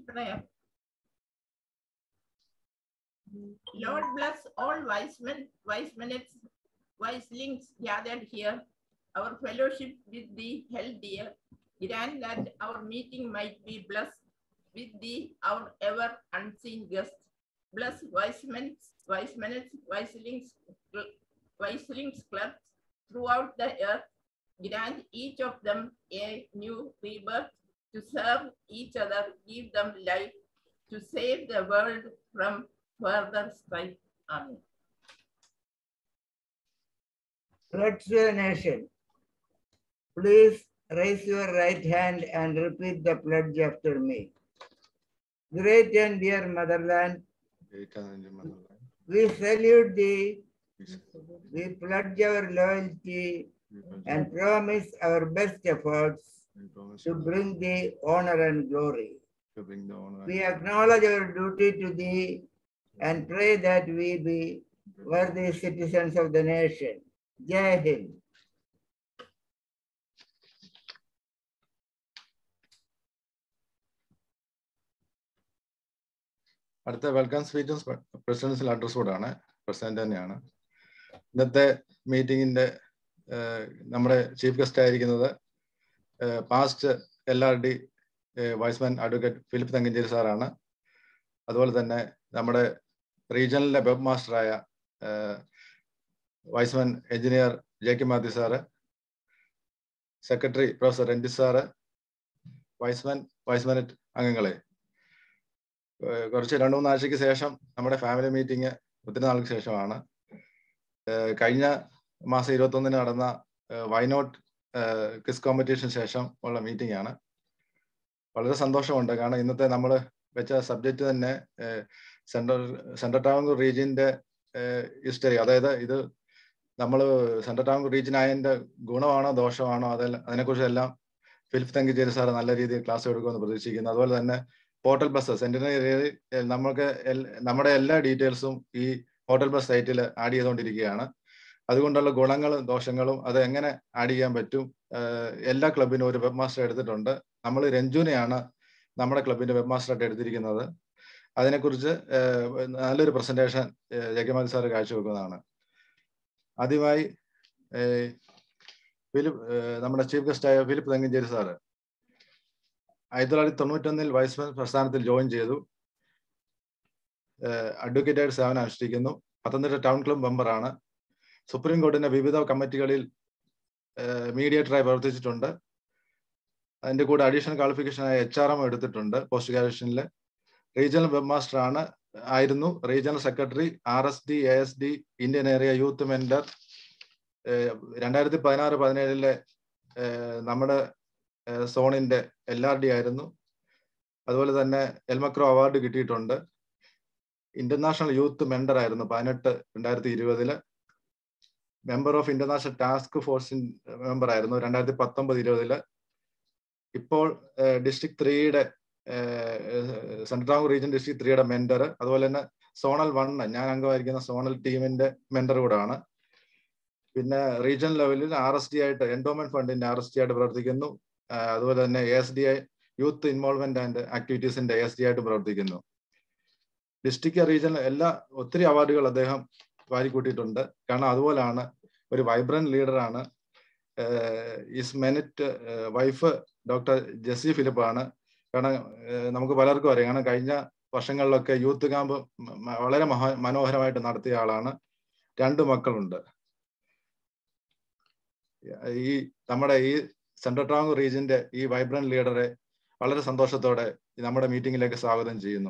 prayer. Lord bless all wise men, wise minutes, wise links gathered here. Our fellowship with thee held dear. Grant that our meeting might be blessed with thee, our ever unseen guest. Bless wise men, wise minutes, wise links, wise links clerks throughout the earth. Grant each of them a new rebirth to serve each other, give them life, to save the world from further strife. Amen. Pledge to the nation. Please raise your right hand and repeat the pledge after me. Great and dear motherland, we salute thee, we pledge our loyalty and promise our best efforts to bring thee honor and glory. We acknowledge our duty to thee and pray that we be worthy citizens of the nation. Jai Hind. അടുത്ത welcome സ്പീച്ചും presidential address കൂടാണ് president തന്നെയാണ് ഇന്നത്തെ മീറ്റിംഗിന്റെ നമ്മുടെ chief guest ആയിരിക്കുന്നത് past L R D Y's Man advocate Philip Thankanchery സാറാണ് അതുപോലെ തന്നെ നമ്മുടെ റീജിയണലിലെ വെബ് മാസ്റ്ററായ Y's Man engineer J K Mathew sir secretary professor Ranjith sir Y's Man വൈസ്മാനറ്റ് അംഗങ്ങളെ കുറച്ച് രണ്ടു മൂന്ന് ആഴ്ചയ്ക്ക് ശേഷം നമ്മുടെ ഫാമിലി മീറ്റിംഗ് ഒത്തിരി നാൾക്ക് ശേഷമാണ് കഴിഞ്ഞ മാസം ഇരുപത്തി ഒന്നിന് നടന്ന വൈനോട്ട് ക്വിസ് കോമ്പറ്റീഷന് ശേഷം ഉള്ള മീറ്റിംഗ് ആണ് വളരെ സന്തോഷമുണ്ട് കാരണം ഇന്നത്തെ നമ്മൾ വെച്ച സബ്ജക്റ്റ് തന്നെ സെൻട്രൽ സെൻട്രൽ ട്രാവൻകൂർ റീജിയന്റെ ഹിസ്റ്ററി അതായത് ഇത് നമ്മൾ സെൻട്രൽ ട്രാവൻകൂർ റീജിയൻ ആയതിന്റെ ഗുണമാണോ ദോഷമാണോ അതെല്ലാം അതിനെക്കുറിച്ചെല്ലാം ഫിലിപ്പ് തങ്കിച്ചേരി സാർ നല്ല രീതിയിൽ ക്ലാസ് എടുക്കുമെന്ന് പ്രതീക്ഷിക്കുന്നു അതുപോലെ തന്നെ പോർട്ടൽ ബസ് സെന്റിനറി നമുക്ക് നമ്മുടെ എല്ലാ ഡീറ്റെയിൽസും ഈ പോർട്ടൽ ബസ് സൈറ്റിൽ ആഡ് ചെയ്തുകൊണ്ടിരിക്കുകയാണ് അതുകൊണ്ടുള്ള ഗുണങ്ങളും ദോഷങ്ങളും അത് എങ്ങനെ ആഡ് ചെയ്യാൻ പറ്റും എല്ലാ ക്ലബിനും ഒരു വെബ് മാസ്റ്റർ എടുത്തിട്ടുണ്ട് നമ്മൾ രഞ്ജുനെയാണ് നമ്മുടെ ക്ലബിന്റെ വെബ് മാസ്റ്റർ ആയിട്ട് എടുത്തിരിക്കുന്നത് അതിനെക്കുറിച്ച് നല്ലൊരു പ്രസന്റേഷൻ ജഗമാതി സാർ കാഴ്ചവെക്കുന്നതാണ് ആദ്യമായി ഫിലിപ്പ് നമ്മുടെ ചീഫ് ഗസ്റ്റായ ഫിലിപ്പ് തെങ്കഞ്ചേരി സാറ് ആയിരത്തി തൊള്ളായിരത്തി തൊണ്ണൂറ്റൊന്നിൽ വൈസ്മാൻ പ്രസ്ഥാനത്തിൽ ജോയിൻ ചെയ്തു അഡ്വക്കേറ്റായിട്ട് സേവനം അനുഷ്ഠിക്കുന്നു പത്തനംതിട്ട ടൗൺ ക്ലബ് മെമ്പറാണ് സുപ്രീം കോടതിന്റെ വിവിധ കമ്മിറ്റികളിൽ മീഡിയേറ്ററായി പ്രവർത്തിച്ചിട്ടുണ്ട് അതിന്റെ കൂടെ അഡീഷണൽ ക്വാളിഫിക്കേഷനായ എച്ച് ആർ എം എടുത്തിട്ടുണ്ട് പോസ്റ്റ് ഗ്രാജുവേഷനിൽ റീജിയണൽ വെബ് മാസ്റ്റർ ആണ് ആയിരുന്നു regional secretary R S D A S D Indian area youth mentor രണ്ടായിരത്തി പതിനാറ് പതിനേഴിലെ നമ്മുടെ സോണിന്റെ എൽ ആർ ഡി ആയിരുന്നു അതുപോലെ തന്നെ എൽമക്രോ അവാർഡ് കിട്ടിയിട്ടുണ്ട് ഇന്റർനാഷണൽ യൂത്ത് മെമ്പർ ആയിരുന്നു പതിനെട്ട് രണ്ടായിരത്തി ഇരുപതില് member of international task force member ആയിരുന്നു രണ്ടായിരത്തി പത്തൊമ്പത് ഇരുപതില് ഇപ്പോൾ ഡിസ്ട്രിക്ട് ത്രീയുടെ സെൻട്രൽ ടാങ്ക് റീജിയൻ ഡിസ്ട്രിക്ട് ത്രീയുടെ മെന്റർ അതുപോലെ തന്നെ സോണൽ വണ്ണ് ഞാൻ അംഗമായിരിക്കുന്ന സോണൽ ടീമിന്റെ മെന്റർ കൂടാണ് പിന്നെ റീജിയണൽ ലെവലിൽ ആർ എസ് ഡി ആയിട്ട് എൻഡോമെന്റ് ഫണ്ടിന്റെ ആർ എസ് ഡി ആയിട്ട് പ്രവർത്തിക്കുന്നു അതുപോലെ തന്നെ A S D I youth involvement and ആക്ടിവിറ്റീസിന്റെ എ എസ് ഡി ആയിട്ട് പ്രവർത്തിക്കുന്നു ഡിസ്ട്രിക്ട് റീജിയണൽ എല്ലാ ഒത്തിരി അവാർഡുകൾ അദ്ദേഹം വാരിക്കൂട്ടിയിട്ടുണ്ട് കാരണം അതുപോലാണ് ഒരു വൈബ്രന്റ് ലീഡറാണ് Y's Menette wife doctor Jessy Philip ആണ് കാരണം നമുക്ക് പലർക്കും അറിയാം കാരണം കഴിഞ്ഞ വർഷങ്ങളിലൊക്കെ യൂത്ത് ക്യാമ്പ് വളരെ മഹാ മനോഹരമായിട്ട് നടത്തിയ ആളാണ് രണ്ട് മക്കളുണ്ട് ഈ നമ്മുടെ ഈ സെൻട്രൽ ട്രാവൻകൂർ റീജിയന്റെ ഈ വൈബ്രന്റ് ലീഡറെ വളരെ സന്തോഷത്തോടെ നമ്മുടെ മീറ്റിംഗിലേക്ക് സ്വാഗതം ചെയ്യുന്നു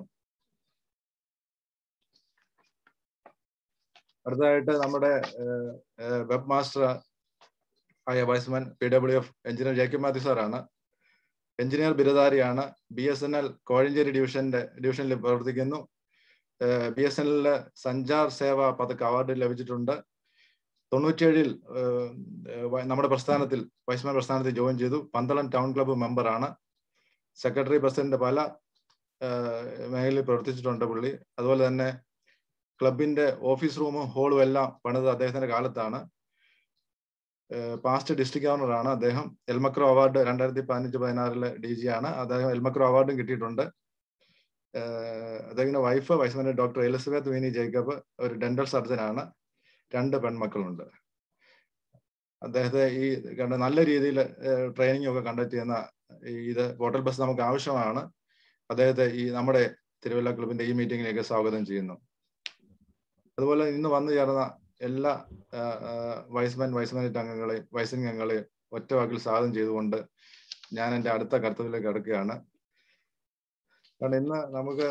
അടുത്തതായിട്ട് നമ്മുടെ വെബ് മാസ്റ്റർ ആയ Y's Man P W F engineer J K Mathew സാറാണ് എഞ്ചിനീയർ ബിരുദാരിയാണ് B S N L Kozhencherry ഡിവിഷന്റെ ഡിവിഷനിൽ പ്രവർത്തിക്കുന്നു ബി എസ് എൻ എല്ലില് സഞ്ചാർ സേവ പതക്ക് അവാർഡ് ലഭിച്ചിട്ടുണ്ട് തൊണ്ണൂറ്റിയേഴിൽ നമ്മുടെ പ്രസ്ഥാനത്തിൽ വൈസ്മാൻ പ്രസ്ഥാനത്തിൽ ജോയിൻ ചെയ്തു പന്തളം ടൗൺ ക്ലബ്ബ് മെമ്പറാണ് സെക്രട്ടറി പ്രസിഡന്റ് പല മേഖലയിൽ പ്രവർത്തിച്ചിട്ടുണ്ട് പുള്ളി അതുപോലെ തന്നെ ക്ലബിന്റെ ഓഫീസ് റൂമും ഹോളും എല്ലാം പണിത് അദ്ദേഹത്തിന്റെ കാലത്താണ് പാസ്റ്റ് ഡിസ്ട്രിക്ട് ഗവർണറാണ് അദ്ദേഹം എൽമക്രോ അവാർഡ് രണ്ടായിരത്തി പതിനഞ്ച് പതിനാറിലെ ഡി ജി ആണ് അദ്ദേഹം എൽമക്രോ അവാർഡും കിട്ടിയിട്ടുണ്ട് അദ്ദേഹത്തിന്റെ wife Y's Man doctor Elizabeth Vini Jacob ഒരു ഡെന്റൽ സർജൻ ആണ് രണ്ട് പെൺമക്കളുണ്ട് അദ്ദേഹത്തെ ഈ കണ്ട നല്ല രീതിയിൽ ട്രെയിനിങ് ഒക്കെ കണ്ടക്ട് ചെയ്യുന്ന ഈ ഇത് പോർട്ടൽ ബസ് നമുക്ക് ആവശ്യമാണ് അദ്ദേഹത്തെ ഈ നമ്മുടെ തിരുവല്ല ക്ലബിന്റെ ഈ മീറ്റിംഗിലേക്ക് സ്വാഗതം ചെയ്യുന്നു അതുപോലെ ഇന്ന് വന്നു ചേർന്ന എല്ലാ വൈസ്മാൻ വൈസ്മാനറ്റ് അംഗങ്ങളെയും വൈസിംഗ് അംഗങ്ങളെയും ഒറ്റ വാക്കിൽ സ്വാഗതം ചെയ്തുകൊണ്ട് ഞാൻ എൻ്റെ അടുത്ത കർത്തവ്യത്തിലേക്ക് കിടക്കുകയാണ് കാരണം ഇന്ന് നമുക്ക്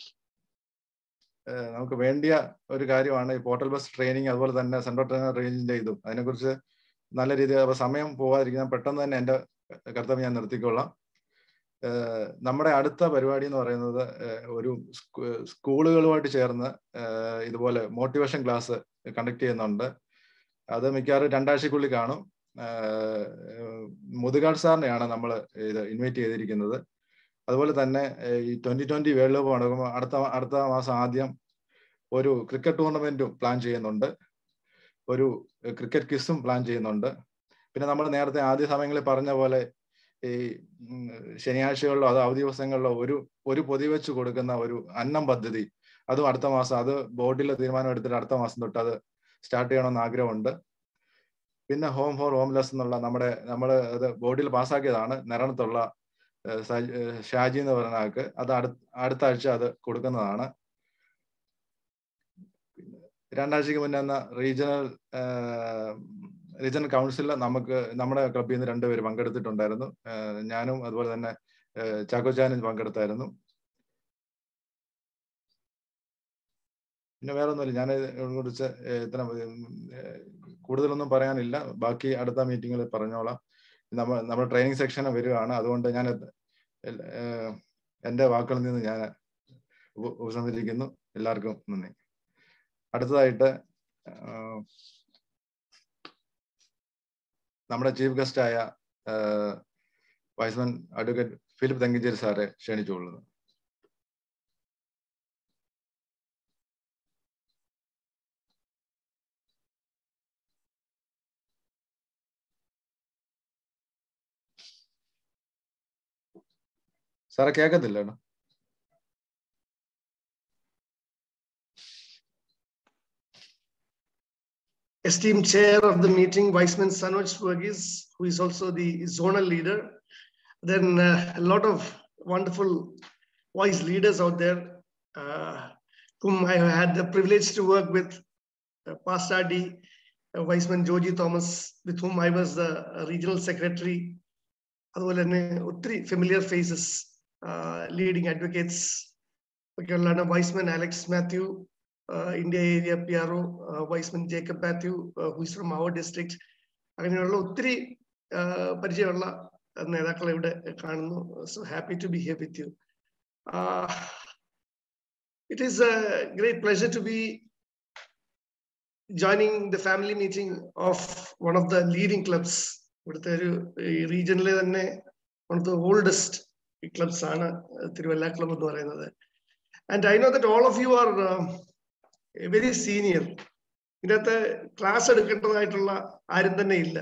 നമുക്ക് വേണ്ടിയ ഒരു കാര്യമാണ് ഈ പോർട്ടൽ ബസ് ട്രെയിനിങ് അതുപോലെ തന്നെ സെൻട്രൽ ട്രെയിനർ റേഞ്ചിന്റെ ഇതും അതിനെക്കുറിച്ച് നല്ല രീതിയിൽ അപ്പൊ സമയം പോകാതിരിക്കുന്ന പെട്ടെന്ന് തന്നെ എൻ്റെ കർത്തവ്യം ഞാൻ നിർത്തിക്കൊള്ളാം നമ്മുടെ അടുത്ത പരിപാടി എന്ന് പറയുന്നത് ഒരു സ്കൂളുകളുമായിട്ട് ചേർന്ന് ഇതുപോലെ മോട്ടിവേഷൻ ക്ലാസ് കണ്ടക്ട് ചെയ്യുന്നുണ്ട് അത് മിക്കവാറും രണ്ടാഴ്ചക്കുള്ളിൽ കാണും മുതുകാട് സാറിനെയാണ് നമ്മൾ ഇത് ഇൻവൈറ്റ് ചെയ്തിരിക്കുന്നത് അതുപോലെ തന്നെ ഈ ട്വന്റി ട്വന്റി വേൾഡ് കപ്പ് നടക്കുമ്പോൾ അടുത്ത അടുത്ത മാസം ആദ്യം ഒരു ക്രിക്കറ്റ് ടൂർണമെന്റും പ്ലാൻ ചെയ്യുന്നുണ്ട് ഒരു ക്രിക്കറ്റ് കിസ്സും പ്ലാൻ ചെയ്യുന്നുണ്ട് പിന്നെ നമ്മൾ നേരത്തെ ആദ്യ സമയങ്ങളിൽ പറഞ്ഞ പോലെ ഈ ശനിയാഴ്ചകളിലോ അതോ അവധി ദിവസങ്ങളിലോ ഒരു ഒരു പൊതി വെച്ച് കൊടുക്കുന്ന ഒരു അന്നം പദ്ധതി അതും അടുത്ത മാസം അത് ബോർഡിൽ തീരുമാനം എടുത്തിട്ട് അടുത്ത മാസം തൊട്ട് അത് സ്റ്റാർട്ട് ചെയ്യണമെന്ന് ആഗ്രഹമുണ്ട് പിന്നെ ഹോം ഫോർ ഹോംലെസ് എന്നുള്ള നമ്മുടെ നമ്മൾ അത് ബോർഡിൽ പാസ്സാക്കിയതാണ് നിരണത്തുള്ള ഷാജി എന്ന് പറയുന്ന ആൾക്ക് അത് അടുത്ത അടുത്ത ആഴ്ച അത് കൊടുക്കുന്നതാണ് രണ്ടാഴ്ചക്ക് മുന്നേ എന്ന റീജിയണൽ റീജിയണൽ കൗൺസിലിൽ നമുക്ക് നമ്മുടെ ക്ലബിൽ നിന്ന് രണ്ടുപേര് പങ്കെടുത്തിട്ടുണ്ടായിരുന്നു ഞാനും അതുപോലെ തന്നെ ചാക്കോച്ചാനും പങ്കെടുത്തായിരുന്നു പിന്നെ വേറെ ഒന്നുമില്ല ഞാൻ കുറിച്ച് ഇത്ര കൂടുതലൊന്നും പറയാനില്ല ബാക്കി അടുത്ത മീറ്റിങ്ങിൽ പറഞ്ഞോളാം നമ്മൾ നമ്മുടെ ട്രെയിനിങ് സെക്ഷൻ വരികയാണ് അതുകൊണ്ട് ഞാൻ എൻ്റെ വാക്കുകളിൽ നിന്ന് ഞാൻ ഉപസംഹരിക്കുന്നു എല്ലാവർക്കും നന്ദി അടുത്തതായിട്ട് നമ്മുടെ ചീഫ് ഗസ്റ്റായ വൈസ്മൻ അഡ്വക്കേറ്റ് ഫിലിപ്പ് തങ്കിച്ചേരി സാറെ ക്ഷണിച്ചുകൊള്ളുന്നു സാറെ കേൾക്കത്തില്ല കേട്ടോ esteemed chair of the meeting, Viceman Sanoj Verghese, who is also the zonal leader. Then uh, a lot of wonderful voice leaders out there, uh, whom I have had the privilege to work with, uh, past RD, uh, Viceman Joji Thomas, with whom I was the regional secretary. അതുപോലെ തന്നെ ഒത്തിരി familiar faces leading advocates ഒക്കെയുള്ളതാണ് Y's Man Alex Mathew India area P R O Y's Man Jacob Mathew who is from our district അങ്ങനെയുള്ള ഒത്തിരി പരിചയമുള്ള നേതാക്കളെ ഇവിടെ കാണുന്നു so happy to be here with you it is a great pleasure to be joining the family meeting of one of the leading clubs ഇവിടുത്തെ ഒരു റീജിയനിലെ തന്നെ one of the oldest clubs ആണ് തിരുവല്ല ക്ലബ് എന്ന് പറയുന്നത് and I know that all of you are very senior ഇതിനകത്ത് class എടുക്കേണ്ടതായിട്ടുള്ള ആരും തന്നെ ഇല്ല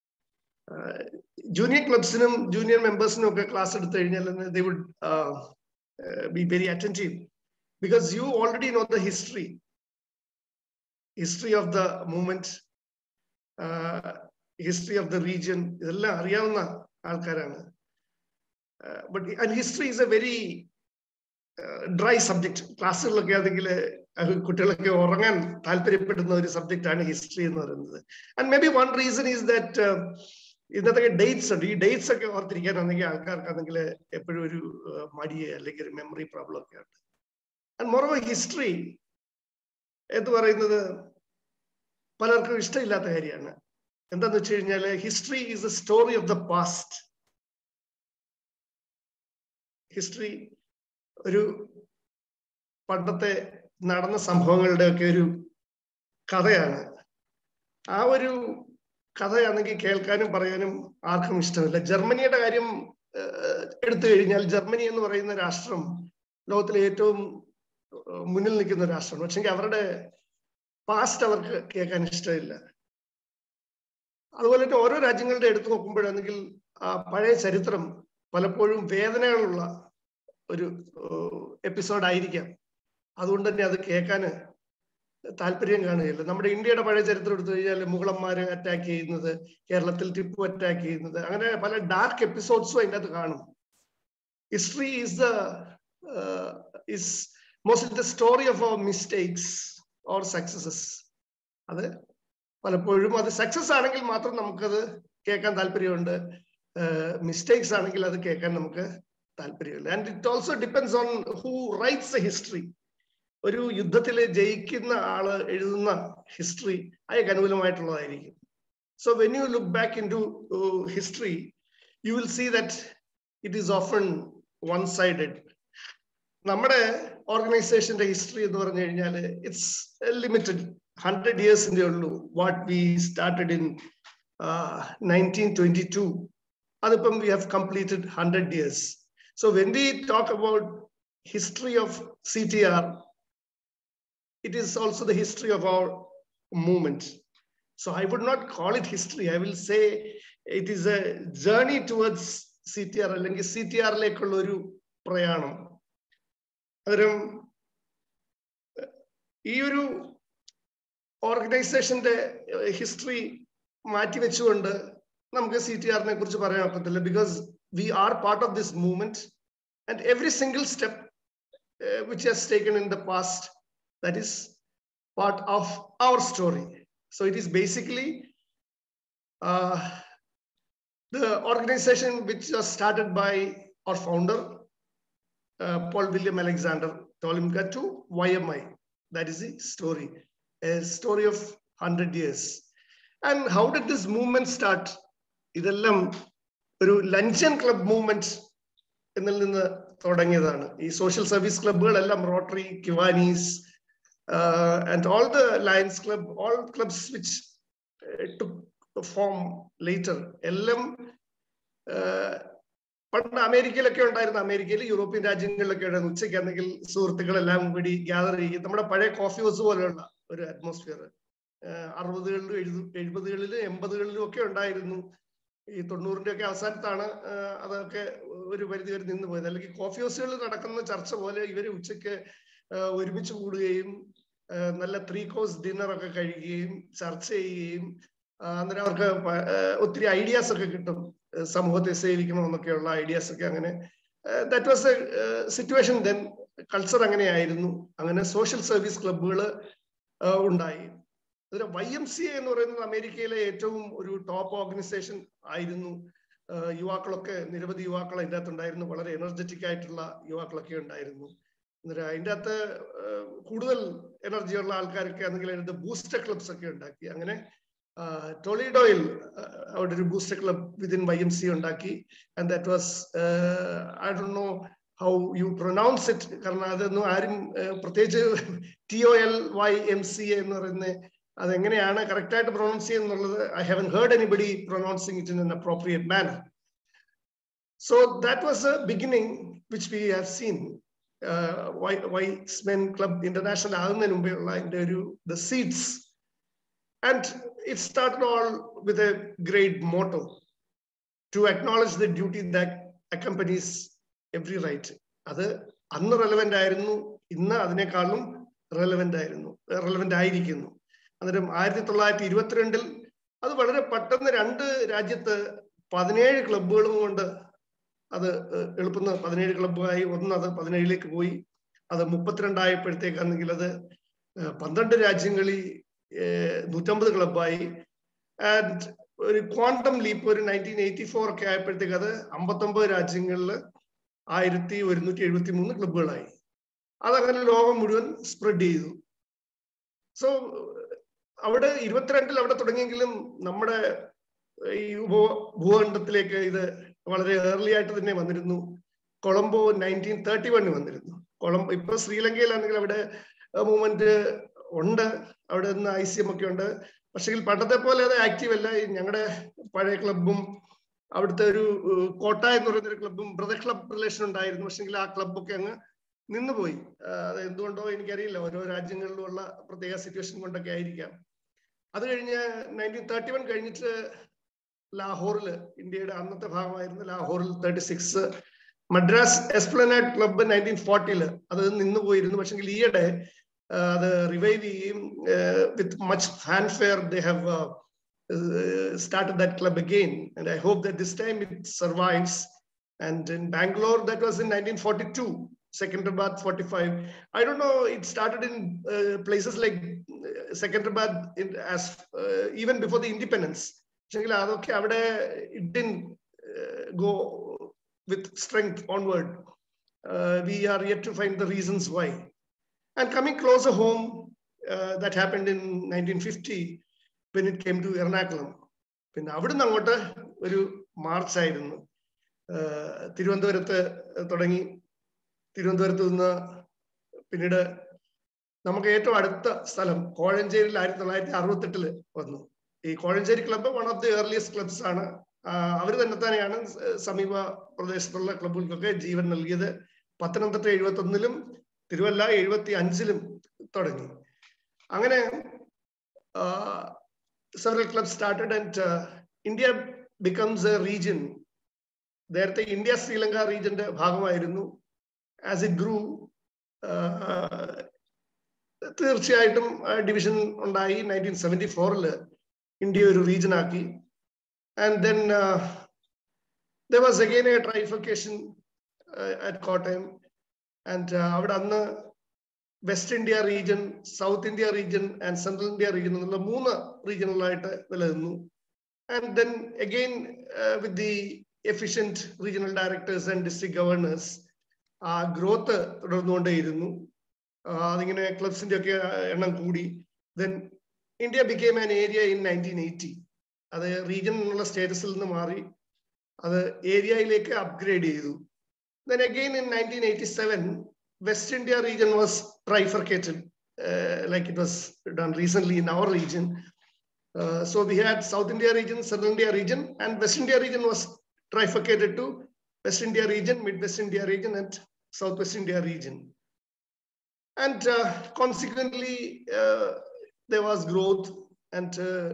ജൂനിയർ ക്ലബ്സിനും ജൂനിയർ മെമ്പേഴ്സിനും ഒക്കെ ക്ലാസ് എടുത്തു കഴിഞ്ഞാൽ they would be very attentive because you already know the history history of the movement history of the region ഇതെല്ലാം അറിയാവുന്ന ആൾക്കാരാണ് but and history is a very dry subject ക്ലാസ്സുകളിലൊക്കെ ആണെങ്കിൽ കുട്ടികളൊക്കെ ഉറങ്ങാൻ താല്പര്യപ്പെടുന്ന ഒരു സബ്ജക്റ്റ് ആണ് ഹിസ്റ്ററി എന്ന് പറയുന്നത് and may be one reason is that ഇന്നത്തെ ഡേറ്റ്സ് ഉണ്ട് ഈ ഡേറ്റ്സ് ഒക്കെ ഓർത്തിരിക്കാനാണെങ്കിൽ ആൾക്കാർക്കാണെങ്കിൽ എപ്പോഴും ഒരു മടിയെ അല്ലെങ്കിൽ ഒരു മെമ്മറി പ്രോബ്ലം ഒക്കെ ഉണ്ട് ആൻഡ് മോറോവർ ഹിസ്റ്ററി എന്ന് പറയുന്നത് പലർക്കും ഇഷ്ടമില്ലാത്ത കാര്യമാണ് എന്താന്ന് വെച്ച് കഴിഞ്ഞാൽ history is a story of the past history ഒരു പണ്ടത്തെ നടന്ന സംഭവങ്ങളുടെ ഒക്കെ ഒരു കഥയാണ് ആ ഒരു കഥയാണെങ്കിൽ കേൾക്കാനും പറയാനും ആർക്കും ഇഷ്ടമില്ല ജർമ്മനിയുടെ കാര്യം എടുത്തു കഴിഞ്ഞാൽ ജർമ്മനി എന്ന് പറയുന്ന രാഷ്ട്രം ലോകത്തിലെ ഏറ്റവും മുന്നിൽ നിൽക്കുന്ന രാഷ്ട്രമാണ് പക്ഷെങ്കിൽ അവരുടെ പാസ്റ്റ് അവർക്ക് കേൾക്കാൻ ഇഷ്ടമില്ല അതുപോലെ തന്നെ ഓരോ രാജ്യങ്ങളുടെ എടുത്തു നോക്കുമ്പോഴാണെങ്കിൽ ആ പഴയ ചരിത്രം പലപ്പോഴും വേദനകളുള്ള ഒരു എപ്പിസോഡ് ആയിരിക്കാം അതുകൊണ്ട് തന്നെ അത് കേൾക്കാൻ താല്പര്യം കാണുകയില്ല നമ്മുടെ ഇന്ത്യയുടെ പഴയ ചരിത്രം എടുത്തു കഴിഞ്ഞാൽ മുഗളന്മാര് അറ്റാക്ക് ചെയ്യുന്നത് കേരളത്തിൽ ടിപ്പു അറ്റാക്ക് ചെയ്യുന്നത് അങ്ങനെ പല ഡാർക്ക് എപ്പിസോഡ്സും അതിൻ്റെ അകത്ത് കാണും history is the is mostly the story of our mistakes or successes അത് പലപ്പോഴും അത് സക്സസ് ആണെങ്കിൽ മാത്രം നമുക്കത് കേൾക്കാൻ താല്പര്യമുണ്ട് മിസ്റ്റേക്സ് ആണെങ്കിൽ അത് കേൾക്കാൻ നമുക്ക് താല്പര്യമില്ല and it also depends on who writes a history ഒരു യുദ്ധത്തിൽ ജയിക്കുന്ന ആള് എഴുതുന്ന ഹിസ്റ്ററി അയാൾക്ക് അനുകൂലമായിട്ടുള്ളതായിരിക്കും so when you look back into history you will see that it is often one sided നമ്മുടെ ഓർഗനൈസേഷന്റെ ഹിസ്റ്ററി എന്ന് പറഞ്ഞു കഴിഞ്ഞാൽ ഇറ്റ്സ് ലിമിറ്റഡ് ഹൺഡ്രഡ് ഇയേഴ്സിന്റെ ഉള്ളൂ what we started in nineteen twenty two അതിപ്പം we have completed hundred years so when we talk about history of C T R it is also the history of our movement. So I would not call it history. I will say it is a journey towards C T R അല്ലെങ്കിൽ C T ആറിലേക്കുള്ള ഒരു പ്രയാണം അന്നേരം ഈ ഒരു ഓർഗനൈസേഷന്റെ history മാറ്റിവെച്ചുകൊണ്ട് നമുക്ക് C T ആറിനെ കുറിച്ച് പറയാൻ ഒക്കത്തില്ല because we are part of this movement and every single step which has taken in the past that is part of our story. So it is basically uh, the organization which was started by our founder, uh, Paul William Alexander Tolimka to YMI. That is the story, a story of 100 years. And how did this movement start? ഇതെല്ലാം ഒരു ലഞ്ചൻ club movement എന്നിൽ നിന്ന് തുടങ്ങിയതാണ് ഈ social service ക്ലബുകളെല്ലാം Rotary Kiwanis uh, and all the Lions Club, all clubs which uh, took form later, എല്ലാം പണ്ട് അമേരിക്കയിലൊക്കെ ഉണ്ടായിരുന്ന അമേരിക്കയിൽ യൂറോപ്യൻ രാജ്യങ്ങളിലൊക്കെ ഉണ്ടായിരുന്നു ഉച്ചയ്ക്ക് എന്തെങ്കിൽ സുഹൃത്തുക്കളെല്ലാം കൂടി ഗ്യാദർ ചെയ്യും നമ്മുടെ പഴയ കോഫി ഹൗസ് പോലെയുള്ള ഒരു അറ്റ്മോസ്ഫിയർ അറുപതുകളിലും എഴുപത് എഴുപതുകളിലും എൺപതുകളിലും ഒക്കെ ഉണ്ടായിരുന്നു ഈ തൊണ്ണൂറിന്റെ ഒക്കെ അവസാനത്താണ് അതൊക്കെ ഒരു പരിധി വരെ നിന്ന് പോയത് അല്ലെങ്കിൽ കോഫി ഹൗസുകളിൽ നടക്കുന്ന ചർച്ച പോലെ ഇവര് ഉച്ചയ്ക്ക് ഒരുമിച്ച് കൂടുകയും നല്ല ത്രീ കോഴ്സ് ഡിന്നർ ഒക്കെ കഴിക്കുകയും ചർച്ച ചെയ്യുകയും അന്നേരം അവർക്ക് ഒത്തിരി ഐഡിയാസ് ഒക്കെ കിട്ടും സമൂഹത്തെ സേവിക്കണമെന്നൊക്കെയുള്ള ഐഡിയാസ് ഒക്കെ അങ്ങനെ that was a situation then culture അങ്ങനെയായിരുന്നു അങ്ങനെ സോഷ്യൽ സർവീസ് ക്ലബുകൾ ഉണ്ടായി അതിന് വൈ എം സി എന്ന് പറയുന്നത് അമേരിക്കയിലെ ഏറ്റവും ഒരു ടോപ്പ് ഓർഗനൈസേഷൻ ആയിരുന്നു യുവാക്കളൊക്കെ നിരവധി യുവാക്കൾ അതിൻ്റെ അകത്തുണ്ടായിരുന്നു വളരെ എനർജറ്റിക് ആയിട്ടുള്ള യുവാക്കളൊക്കെ ഉണ്ടായിരുന്നു അന്നേരം അതിൻ്റെ അകത്ത് കൂടുതൽ എനർജിയുള്ള ആൾക്കാരൊക്കെ ആണെങ്കിൽ അതിനകത്ത് ബൂസ്റ്റർ ക്ലബ്സ് ഒക്കെ ഉണ്ടാക്കി അങ്ങനെ ടൊളിഡോയിൽ അവിടെ ഒരു booster club within Y M C ഉണ്ടാക്കി and that was I do know how you pronounce it കാരണം അതൊന്നും ആരും പ്രത്യേകിച്ച് T O L Y M C എന്ന് പറയുന്ന അതെങ്ങനെയാണ് കറക്റ്റ് ആയിട്ട് പ്രൊനൗൺസ് ചെയ്യുന്നുള്ളത് I haven't heard anybody pronouncing it in an appropriate manner so that was a beginning which we have seen Y's Men club international ആകുന്നതിന് മുമ്പേ ഉള്ള അതിന്റെ ഒരു the seeds and it started all with a great motto to acknowledge the duty that accompanies every right അത് അന്ന് relevant ആയിരുന്നു ഇന്ന് അതിനേക്കാളും റെലവെന്റ് ആയിരുന്നു റെലവെന്റ് ആയിരിക്കുന്നു അന്നേരം ആയിരത്തി തൊള്ളായിരത്തി ഇരുപത്തിരണ്ടിൽ അത് വളരെ പെട്ടെന്ന് രണ്ട് രാജ്യത്ത് പതിനേഴ് ക്ലബുകളും കൊണ്ട് അത് എളുപ്പം പതിനേഴ് ക്ലബ്ബായി ഒന്ന് അത് പതിനേഴിലേക്ക് പോയി അത് മുപ്പത്തിരണ്ടായപ്പോഴത്തേക്കാണെങ്കിൽ അത് പന്ത്രണ്ട് രാജ്യങ്ങളിൽ നൂറ്റമ്പത് ക്ലബ്ബായി ആൻഡ് ഒരു ക്വാണ്ടം ലീപ്പ് ഒരു നയൻറ്റീൻ എയ്റ്റി ഫോർ ഒക്കെ ആയപ്പോഴത്തേക്ക് അത് അമ്പത്തൊമ്പത് രാജ്യങ്ങളിൽ ആയിരത്തി ഒരുന്നൂറ്റി എഴുപത്തി മൂന്ന് ക്ലബ്ബുകളായി അതങ്ങനെ ലോകം മുഴുവൻ സ്പ്രെഡ് ചെയ്തു സോ അവിടെ ഇരുപത്തിരണ്ടിൽ അവിടെ തുടങ്ങിയെങ്കിലും നമ്മുടെ ഈ ഉപ ഭൂഖണ്ഡത്തിലേക്ക് ഇത് വളരെ ഏർലി ആയിട്ട് തന്നെ വന്നിരുന്നു കൊളംബോ നയൻറ്റീൻ തേർട്ടി വണ്ണിൽ വന്നിരുന്നു കൊളംബോ ഇപ്പൊ ശ്രീലങ്കയിലാണെങ്കിൽ അവിടെ മൂവ്മെന്റ് ഉണ്ട് അവിടെ നിന്ന് ഐ സി എം ഒക്കെ ഉണ്ട് പക്ഷേ പണ്ടത്തെ പോലെ അത് ആക്റ്റീവ് അല്ല ഞങ്ങളുടെ പഴയ ക്ലബും അവിടുത്തെ ഒരു കോട്ട എന്ന് പറയുന്ന ഒരു ക്ലബും ബ്രദർ ക്ലബ് റിലേഷൻ ഉണ്ടായിരുന്നു പക്ഷെങ്കിൽ ആ ക്ലബൊക്കെ അങ്ങ് നിന്നുപോയി അത് എന്തുകൊണ്ടോ എനിക്കറിയില്ല ഓരോ രാജ്യങ്ങളിലുമുള്ള പ്രത്യേക സിറ്റുവേഷൻ കൊണ്ടൊക്കെ ആയിരിക്കാം അത് കഴിഞ്ഞ് നയൻറ്റീൻ തേർട്ടി വൺ കഴിഞ്ഞിട്ട് ലാഹോറിൽ ഇന്ത്യയുടെ അന്നത്തെ ഭാഗമായിരുന്ന ലാഹോറിൽ thirty six Madras esplanade club nineteen ഫോർട്ടിയിൽ അത് നിന്ന് പോയിരുന്നു പക്ഷെങ്കിൽ ഈയിടെ അത് റിവൈവ് ചെയ്യും with much fanfare they have started that club again and i hope that this time it survives and in bangalore that was in 1942 Secunderabad 45. I don't know, it started in uh, places like uh, Secunderabad in, as uh, even before the independence. അതൊക്കെ അവിടെ it didn't uh, go with strength onward. Uh, we are yet to find the reasons why. And coming closer home, uh, that happened in 1950 when it came to Ernakulam പിന്നെ അവിടുന്ന് അങ്ങോട്ട് ഒരു March ആയിരുന്നു തിരുവനന്തപുരത്ത് തുടങ്ങി തിരുവനന്തപുരത്ത് നിന്ന് പിന്നീട് നമുക്ക് ഏറ്റവും അടുത്ത സ്ഥലം കോഴഞ്ചേരിയിൽ ആയിരത്തി തൊള്ളായിരത്തി അറുപത്തെട്ടില് വന്നു ഈ Kozhencherry club one of the earliest clubs ആണ് അവർ തന്നെ തന്നെയാണ് സമീപ പ്രദേശത്തുള്ള ക്ലബ്ബുകൾക്കൊക്കെ ജീവൻ നൽകിയത് പത്തനംതിട്ട എഴുപത്തി ഒന്നിലും തിരുവല്ല എഴുപത്തി അഞ്ചിലും തുടങ്ങി അങ്ങനെ several club started and India becomes a region നേരത്തെ ഇന്ത്യ ശ്രീലങ്ക റീജിയന്റെ ഭാഗമായിരുന്നു ആസ് ഇറ്റ് ഗ്രൂ തീർച്ചയായിട്ടും ഡിവിഷൻ ഉണ്ടായി നയൻറ്റീൻ സെവൻറ്റി ഫോറില് ഇന്ത്യ ഒരു റീജിയൻ ആക്കി and then there was again a trifurcation at Kottayam and അവിടെ അന്ന് west India region south India region and central India region എന്നുള്ള മൂന്ന് റീജിയനുകളായിട്ട് നിലനിന്നു and then again with the efficient regional directors and district governors ആ growth തുടർന്നുകൊണ്ടേയിരുന്നു അതിങ്ങനെ ക്ലബ്സിന്റെ ഒക്കെ എണ്ണം കൂടി then India became an area in nineteen eighty അത് റീജിയൻ എന്നുള്ള സ്റ്റേറ്റസിൽ നിന്ന് മാറി അത് ഏരിയയിലേക്ക് അപ്ഗ്രേഡ് ചെയ്തു then again in nineteen eighty seven West India region was trifurcated like it was done recent in our region so we had South India region Central India region and West India region was trifurcated to West India region, Midwest India region, and Southwest India region. And uh, consequently, uh, there was growth and uh,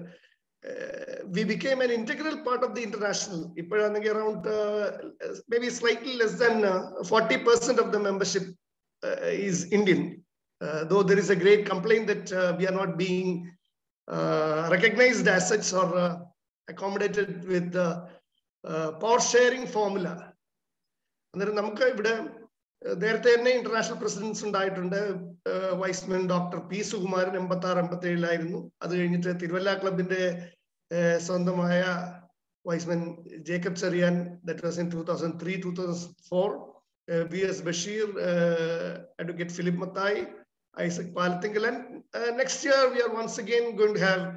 we became an integral part of the international. around maybe slightly less than 40% of the membership is Indian. though there is a great complaint that we are not being recognized as such or accommodated with the power sharing formula അന്നേരം നമുക്ക് ഇവിടെ നേരത്തെ തന്നെ international presidents ഉണ്ടായിട്ടുണ്ട് Y's Man doctor P Sukumaran എൺപത്തി ആറ് എൺപത്തി ഏഴിലായിരുന്നു അത് കഴിഞ്ഞിട്ട് തിരുവല്ല ക്ലബിന്റെ സ്വന്തമായ Y's Man Jacob Cherian that was in two thousand three two thousand four B S Basheer advocate Philip Mathai Isaac Palathinkal and next year we are once again going to have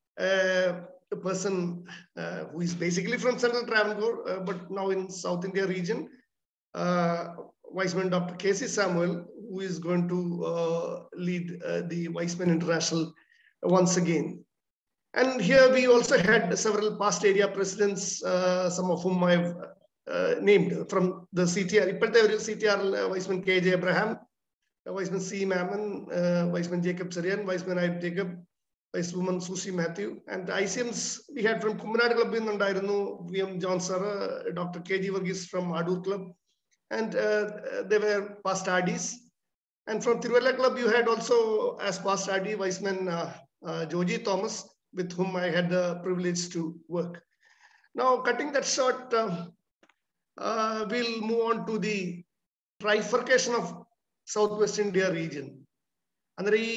a person uh, who is basically from Central Travancore, uh, but now in South India region, uh, Weissman Dr. Casey Samuel, who is going to lead the Weissman International once again. And here we also had several past area presidents, some of whom I've named from the CTR. CTR Weissman KJ Abraham, Weissman C. Mammon, Weissman Jacob Sarian, Weissman I. Jacob, vice woman Susie Matthew. And ICMs we had from Kumanad Club in Andairano, VM John Sara, Dr. KG Varghese from Adur Club. And uh, they were past RDs. And from Tiruvalla Club, you had also, as past RD, Viceman uh, uh, Joji Thomas, with whom I had the privilege to work. Now, cutting that short, we'll move on to the trifurcation of Southwest India region. And the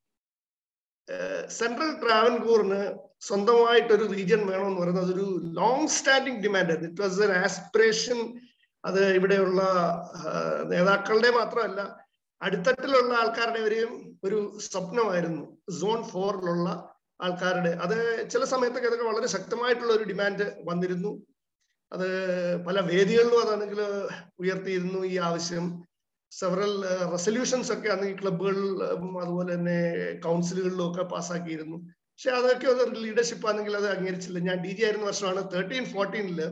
Central ട്രാവൻകൂറിന് സ്വന്തമായിട്ടൊരു region വേണമെന്ന് പറയുന്നത് അതൊരു long standing demand ആയിരുന്നു it was an aspiration അത് ഇവിടെയുള്ള നേതാക്കളുടെ മാത്രമല്ല അടിത്തട്ടിലുള്ള ആൾക്കാരുടെ വരെയും ഒരു സ്വപ്നമായിരുന്നു സോൺ ഫോറിലുള്ള ആൾക്കാരുടെ അത് ചില സമയത്തൊക്കെ അതൊക്കെ വളരെ ശക്തമായിട്ടുള്ള ഒരു ഡിമാൻഡ് വന്നിരുന്നു അത് പല വേദികളിലും അതാണെങ്കിൽ ഉയർത്തിയിരുന്നു ഈ ആവശ്യം സെവറൽ റെസൊല്യൂഷൻസ് ഒക്കെ അന്ന് ഈ ക്ലബുകളിലും അതുപോലെ തന്നെ കൗൺസിലുകളിലും ഒക്കെ പാസ്സാക്കിയിരുന്നു പക്ഷെ അതൊക്കെ ഒരു ലീഡർഷിപ്പ് ആണെങ്കിൽ അത് അംഗീകരിച്ചില്ല ഞാൻ ഡി ജി ആയിരുന്ന വർഷമാണ് തേർട്ടീൻ ഫോർട്ടീനില്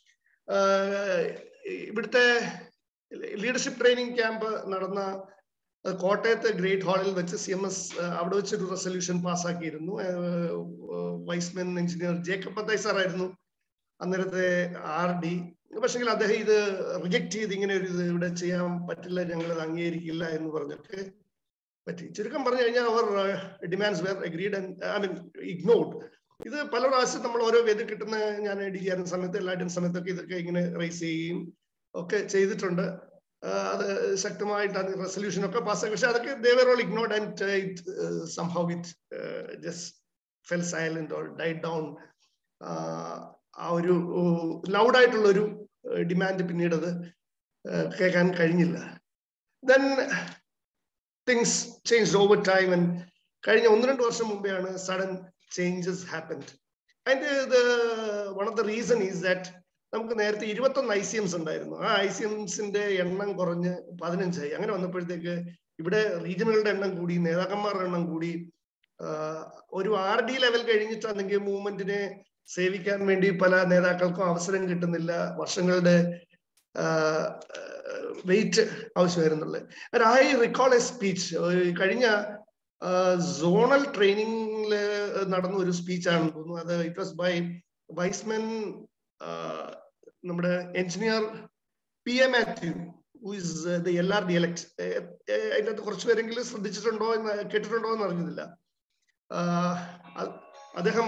ഇവിടുത്തെ ലീഡർഷിപ്പ് ട്രെയിനിങ് ക്യാമ്പ് നടന്ന കോട്ടയത്തെ ഗ്രേറ്റ് ഹാളിൽ വെച്ച് സി എം എസ് അവിടെ വെച്ചൊരു റെസൊല്യൂഷൻ പാസ്സാക്കിയിരുന്നു Y's Men engineer Jacob Pathayi sir ആയിരുന്നു അന്നേരത്തെ ആർ ഡി പക്ഷെങ്കിൽ അദ്ദേഹം ഇത് റിജക്ട് ചെയ്ത് ഇങ്ങനെ ഒരു ഇത് ഇവിടെ ചെയ്യാൻ പറ്റില്ല ഞങ്ങൾ ഇത് അംഗീകരിക്കില്ല എന്ന് പറഞ്ഞൊക്കെ പറ്റി ചുരുക്കം പറഞ്ഞു കഴിഞ്ഞാൽ അവർ demands were agreed I mean ignored ഇത് പല പ്രാവശ്യം നമ്മൾ ഓരോ വേദി കിട്ടുന്ന ഞാൻ ഡി ആയിരുന്ന സമയത്ത് എല്ലാവരുടെയും സമയത്തൊക്കെ ഇതൊക്കെ ഇങ്ങനെ റൈസ് ചെയ്യുകയും ഒക്കെ ചെയ്തിട്ടുണ്ട് അത് ശക്തമായിട്ട് അത് റെസൊല്യൂഷൻ ഒക്കെ പാസ്സാക്കി പക്ഷെ അതൊക്കെ they were all ignored and it somehow it just fell silent or died down ആ ഒരു ലൗഡായിട്ടുള്ള ഒരു ഡിമാൻഡ് പിന്നീട് അത് കേൾക്കാൻ കഴിഞ്ഞില്ല then things change over time and കഴിഞ്ഞ ഒന്ന് രണ്ട് വർഷം മുമ്പെയാണ് സഡൻ ചേഞ്ചസ് ഹാപ്പൻഡ് അതിന്റെ one of the reason is that നമുക്ക് നേരത്തെ ഇരുപത്തൊന്ന് ഐ സി എംസ് ഉണ്ടായിരുന്നു ആ ഐ സി എംസിന്റെ എണ്ണം കുറഞ്ഞ് പതിനഞ്ചായി അങ്ങനെ വന്നപ്പോഴത്തേക്ക് ഇവിടെ റീജിയനുകളുടെ എണ്ണം കൂടി നേതാക്കന്മാരുടെ എണ്ണം കൂടി ഒരു ആർ ഡി ലെവൽ കഴിഞ്ഞിട്ടാണെങ്കിൽ മൂവ്മെന്റിനെ സേവിക്കാൻ വേണ്ടി പല നേതാക്കൾക്കും അവസരം കിട്ടുന്നില്ല വർഷങ്ങളുടെ വെയിറ്റ് ആവശ്യമായിരുന്നുള്ളത് ഐ റിക്കോൾ എ സ്പീച്ച് കഴിഞ്ഞ സോണൽ ട്രെയിനിങ്ങിൽ നടന്ന ഒരു സ്പീച്ചാണെന്ന് തോന്നുന്നു അത് ഇറ്റ് വാസ് ബൈ വൈസ്മെൻ നമ്മുടെ engineer P A Mathew is the L R D elect അതിനകത്ത് കുറച്ച് പേരെങ്കിലും ശ്രദ്ധിച്ചിട്ടുണ്ടോ എന്ന് കേട്ടിട്ടുണ്ടോ എന്ന് അറിഞ്ഞില്ല അദ്ദേഹം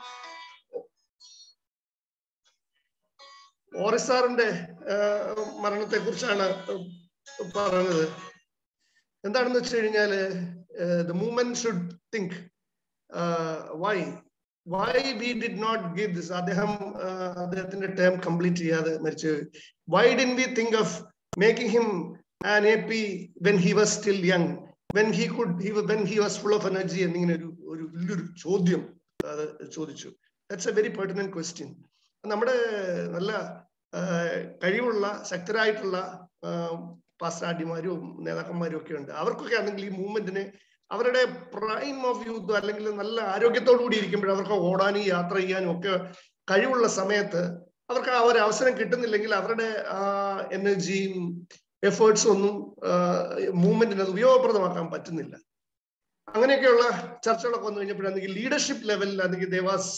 ഓറിസാറിന്റെ മരണത്തെ കുറിച്ചാണ് പറഞ്ഞത് എന്താണെന്ന് വെച്ച് കഴിഞ്ഞാല് the movement should think why why we did not give this അദ്ദേഹം അദ്ദേഹത്തിന്റെ ടേം കംപ്ലീറ്റ് ചെയ്യാതെ മരിച്ചു why didn't we think of making him an A P when he was still young when he could he when he was full of energy എന്നിങ്ങനെ ഒരു ഒരു വലിയൊരു ചോദ്യം അത് ചോദിച്ചു that's a very pertinent question നമ്മുടെ നല്ല കഴിവുള്ള ശക്തരായിട്ടുള്ള പാസ്റ്റാഡിമാരും നേതാക്കന്മാരും ഒക്കെ ഉണ്ട് അവർക്കൊക്കെ ആണെങ്കിൽ ഈ മൂവ്മെന്റിനെ അവരുടെ പ്രൈം ഓഫ് യൂത്ത് അല്ലെങ്കിൽ നല്ല ആരോഗ്യത്തോടു കൂടി ഇരിക്കുമ്പോൾ അവർക്ക് ഓടാനും യാത്ര ചെയ്യാനും ഒക്കെ കഴിവുള്ള സമയത്ത് അവർക്ക് ആ ഒരു അവസരം കിട്ടുന്നില്ലെങ്കിൽ അവരുടെ ആ എനർജിയും എഫേർട്സും ഒന്നും മൂവ്മെന്റിന് അത് ഉപയോഗപ്രദമാക്കാൻ പറ്റുന്നില്ല അങ്ങനെയൊക്കെയുള്ള ചർച്ചകളൊക്കെ വന്നു കഴിഞ്ഞപ്പോഴാണെങ്കിൽ ലീഡർഷിപ്പ് ലെവലിൽ അല്ലെങ്കിൽ ദേവാസ്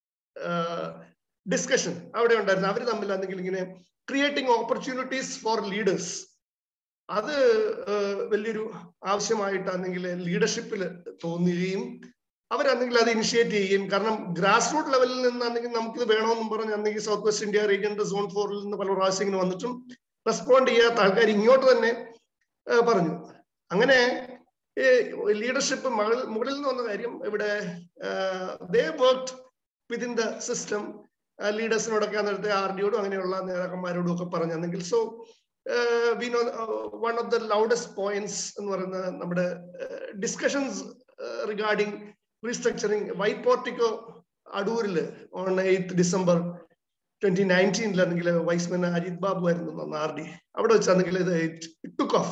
ഡിസ്കഷൻ അവിടെ ഉണ്ടായിരുന്നു അവർ തമ്മിലാണെങ്കിൽ ഇങ്ങനെ ക്രിയേറ്റിംഗ് ഓപ്പർച്യൂണിറ്റീസ് ഫോർ ലീഡേഴ്സ് അത് വലിയൊരു ആവശ്യമായിട്ടാണെങ്കിൽ ലീഡർഷിപ്പിൽ തോന്നുകയും അവരാണെങ്കിൽ അത് ഇനിഷ്യേറ്റ് ചെയ്യുകയും കാരണം ഗ്രാസ് റൂട്ട് ലെവലിൽ നിന്നാണെങ്കിൽ നമുക്കിത് വേണമെന്നും പറഞ്ഞ് അന്നെങ്കിൽ സൗത്ത് വെസ്റ്റ് ഇന്ത്യ റീജിയന്റെ സോൺ ഫോറിൽ നിന്ന് പല പ്രാവശ്യം ഇങ്ങനെ വന്നിട്ടും റെസ്പോണ്ട് ചെയ്യാത്ത ആൾക്കാർ ഇങ്ങോട്ട് തന്നെ പറഞ്ഞു അങ്ങനെ ലീഡർഷിപ്പ് മുകളിൽ നിന്ന് വന്ന കാര്യം ഇവിടെ they worked within the system ലീഡേഴ്സിനോടൊക്കെ നേരത്തെ ആർ ഡിയോടും അങ്ങനെയുള്ള നേതാക്കന്മാരോടും ഒക്കെ പറഞ്ഞെങ്കിൽ so we know one of the loudest points എന്ന് പറയുന്നത് നമ്മുടെ discussions regarding restructuring White Portico അടൂരിൽ ഓൺ എയ്ത്ത് ഡിസംബർ ട്വന്റി നയൻറ്റീനിലാണെങ്കിൽ വൈസ്മെൻ അജിത് ബാബു ആയിരുന്നു ആർ ഡി അവിടെ വെച്ചാണെങ്കിൽ ഇത് it took off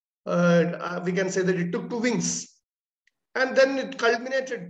we can say that it took to wings and then it culminated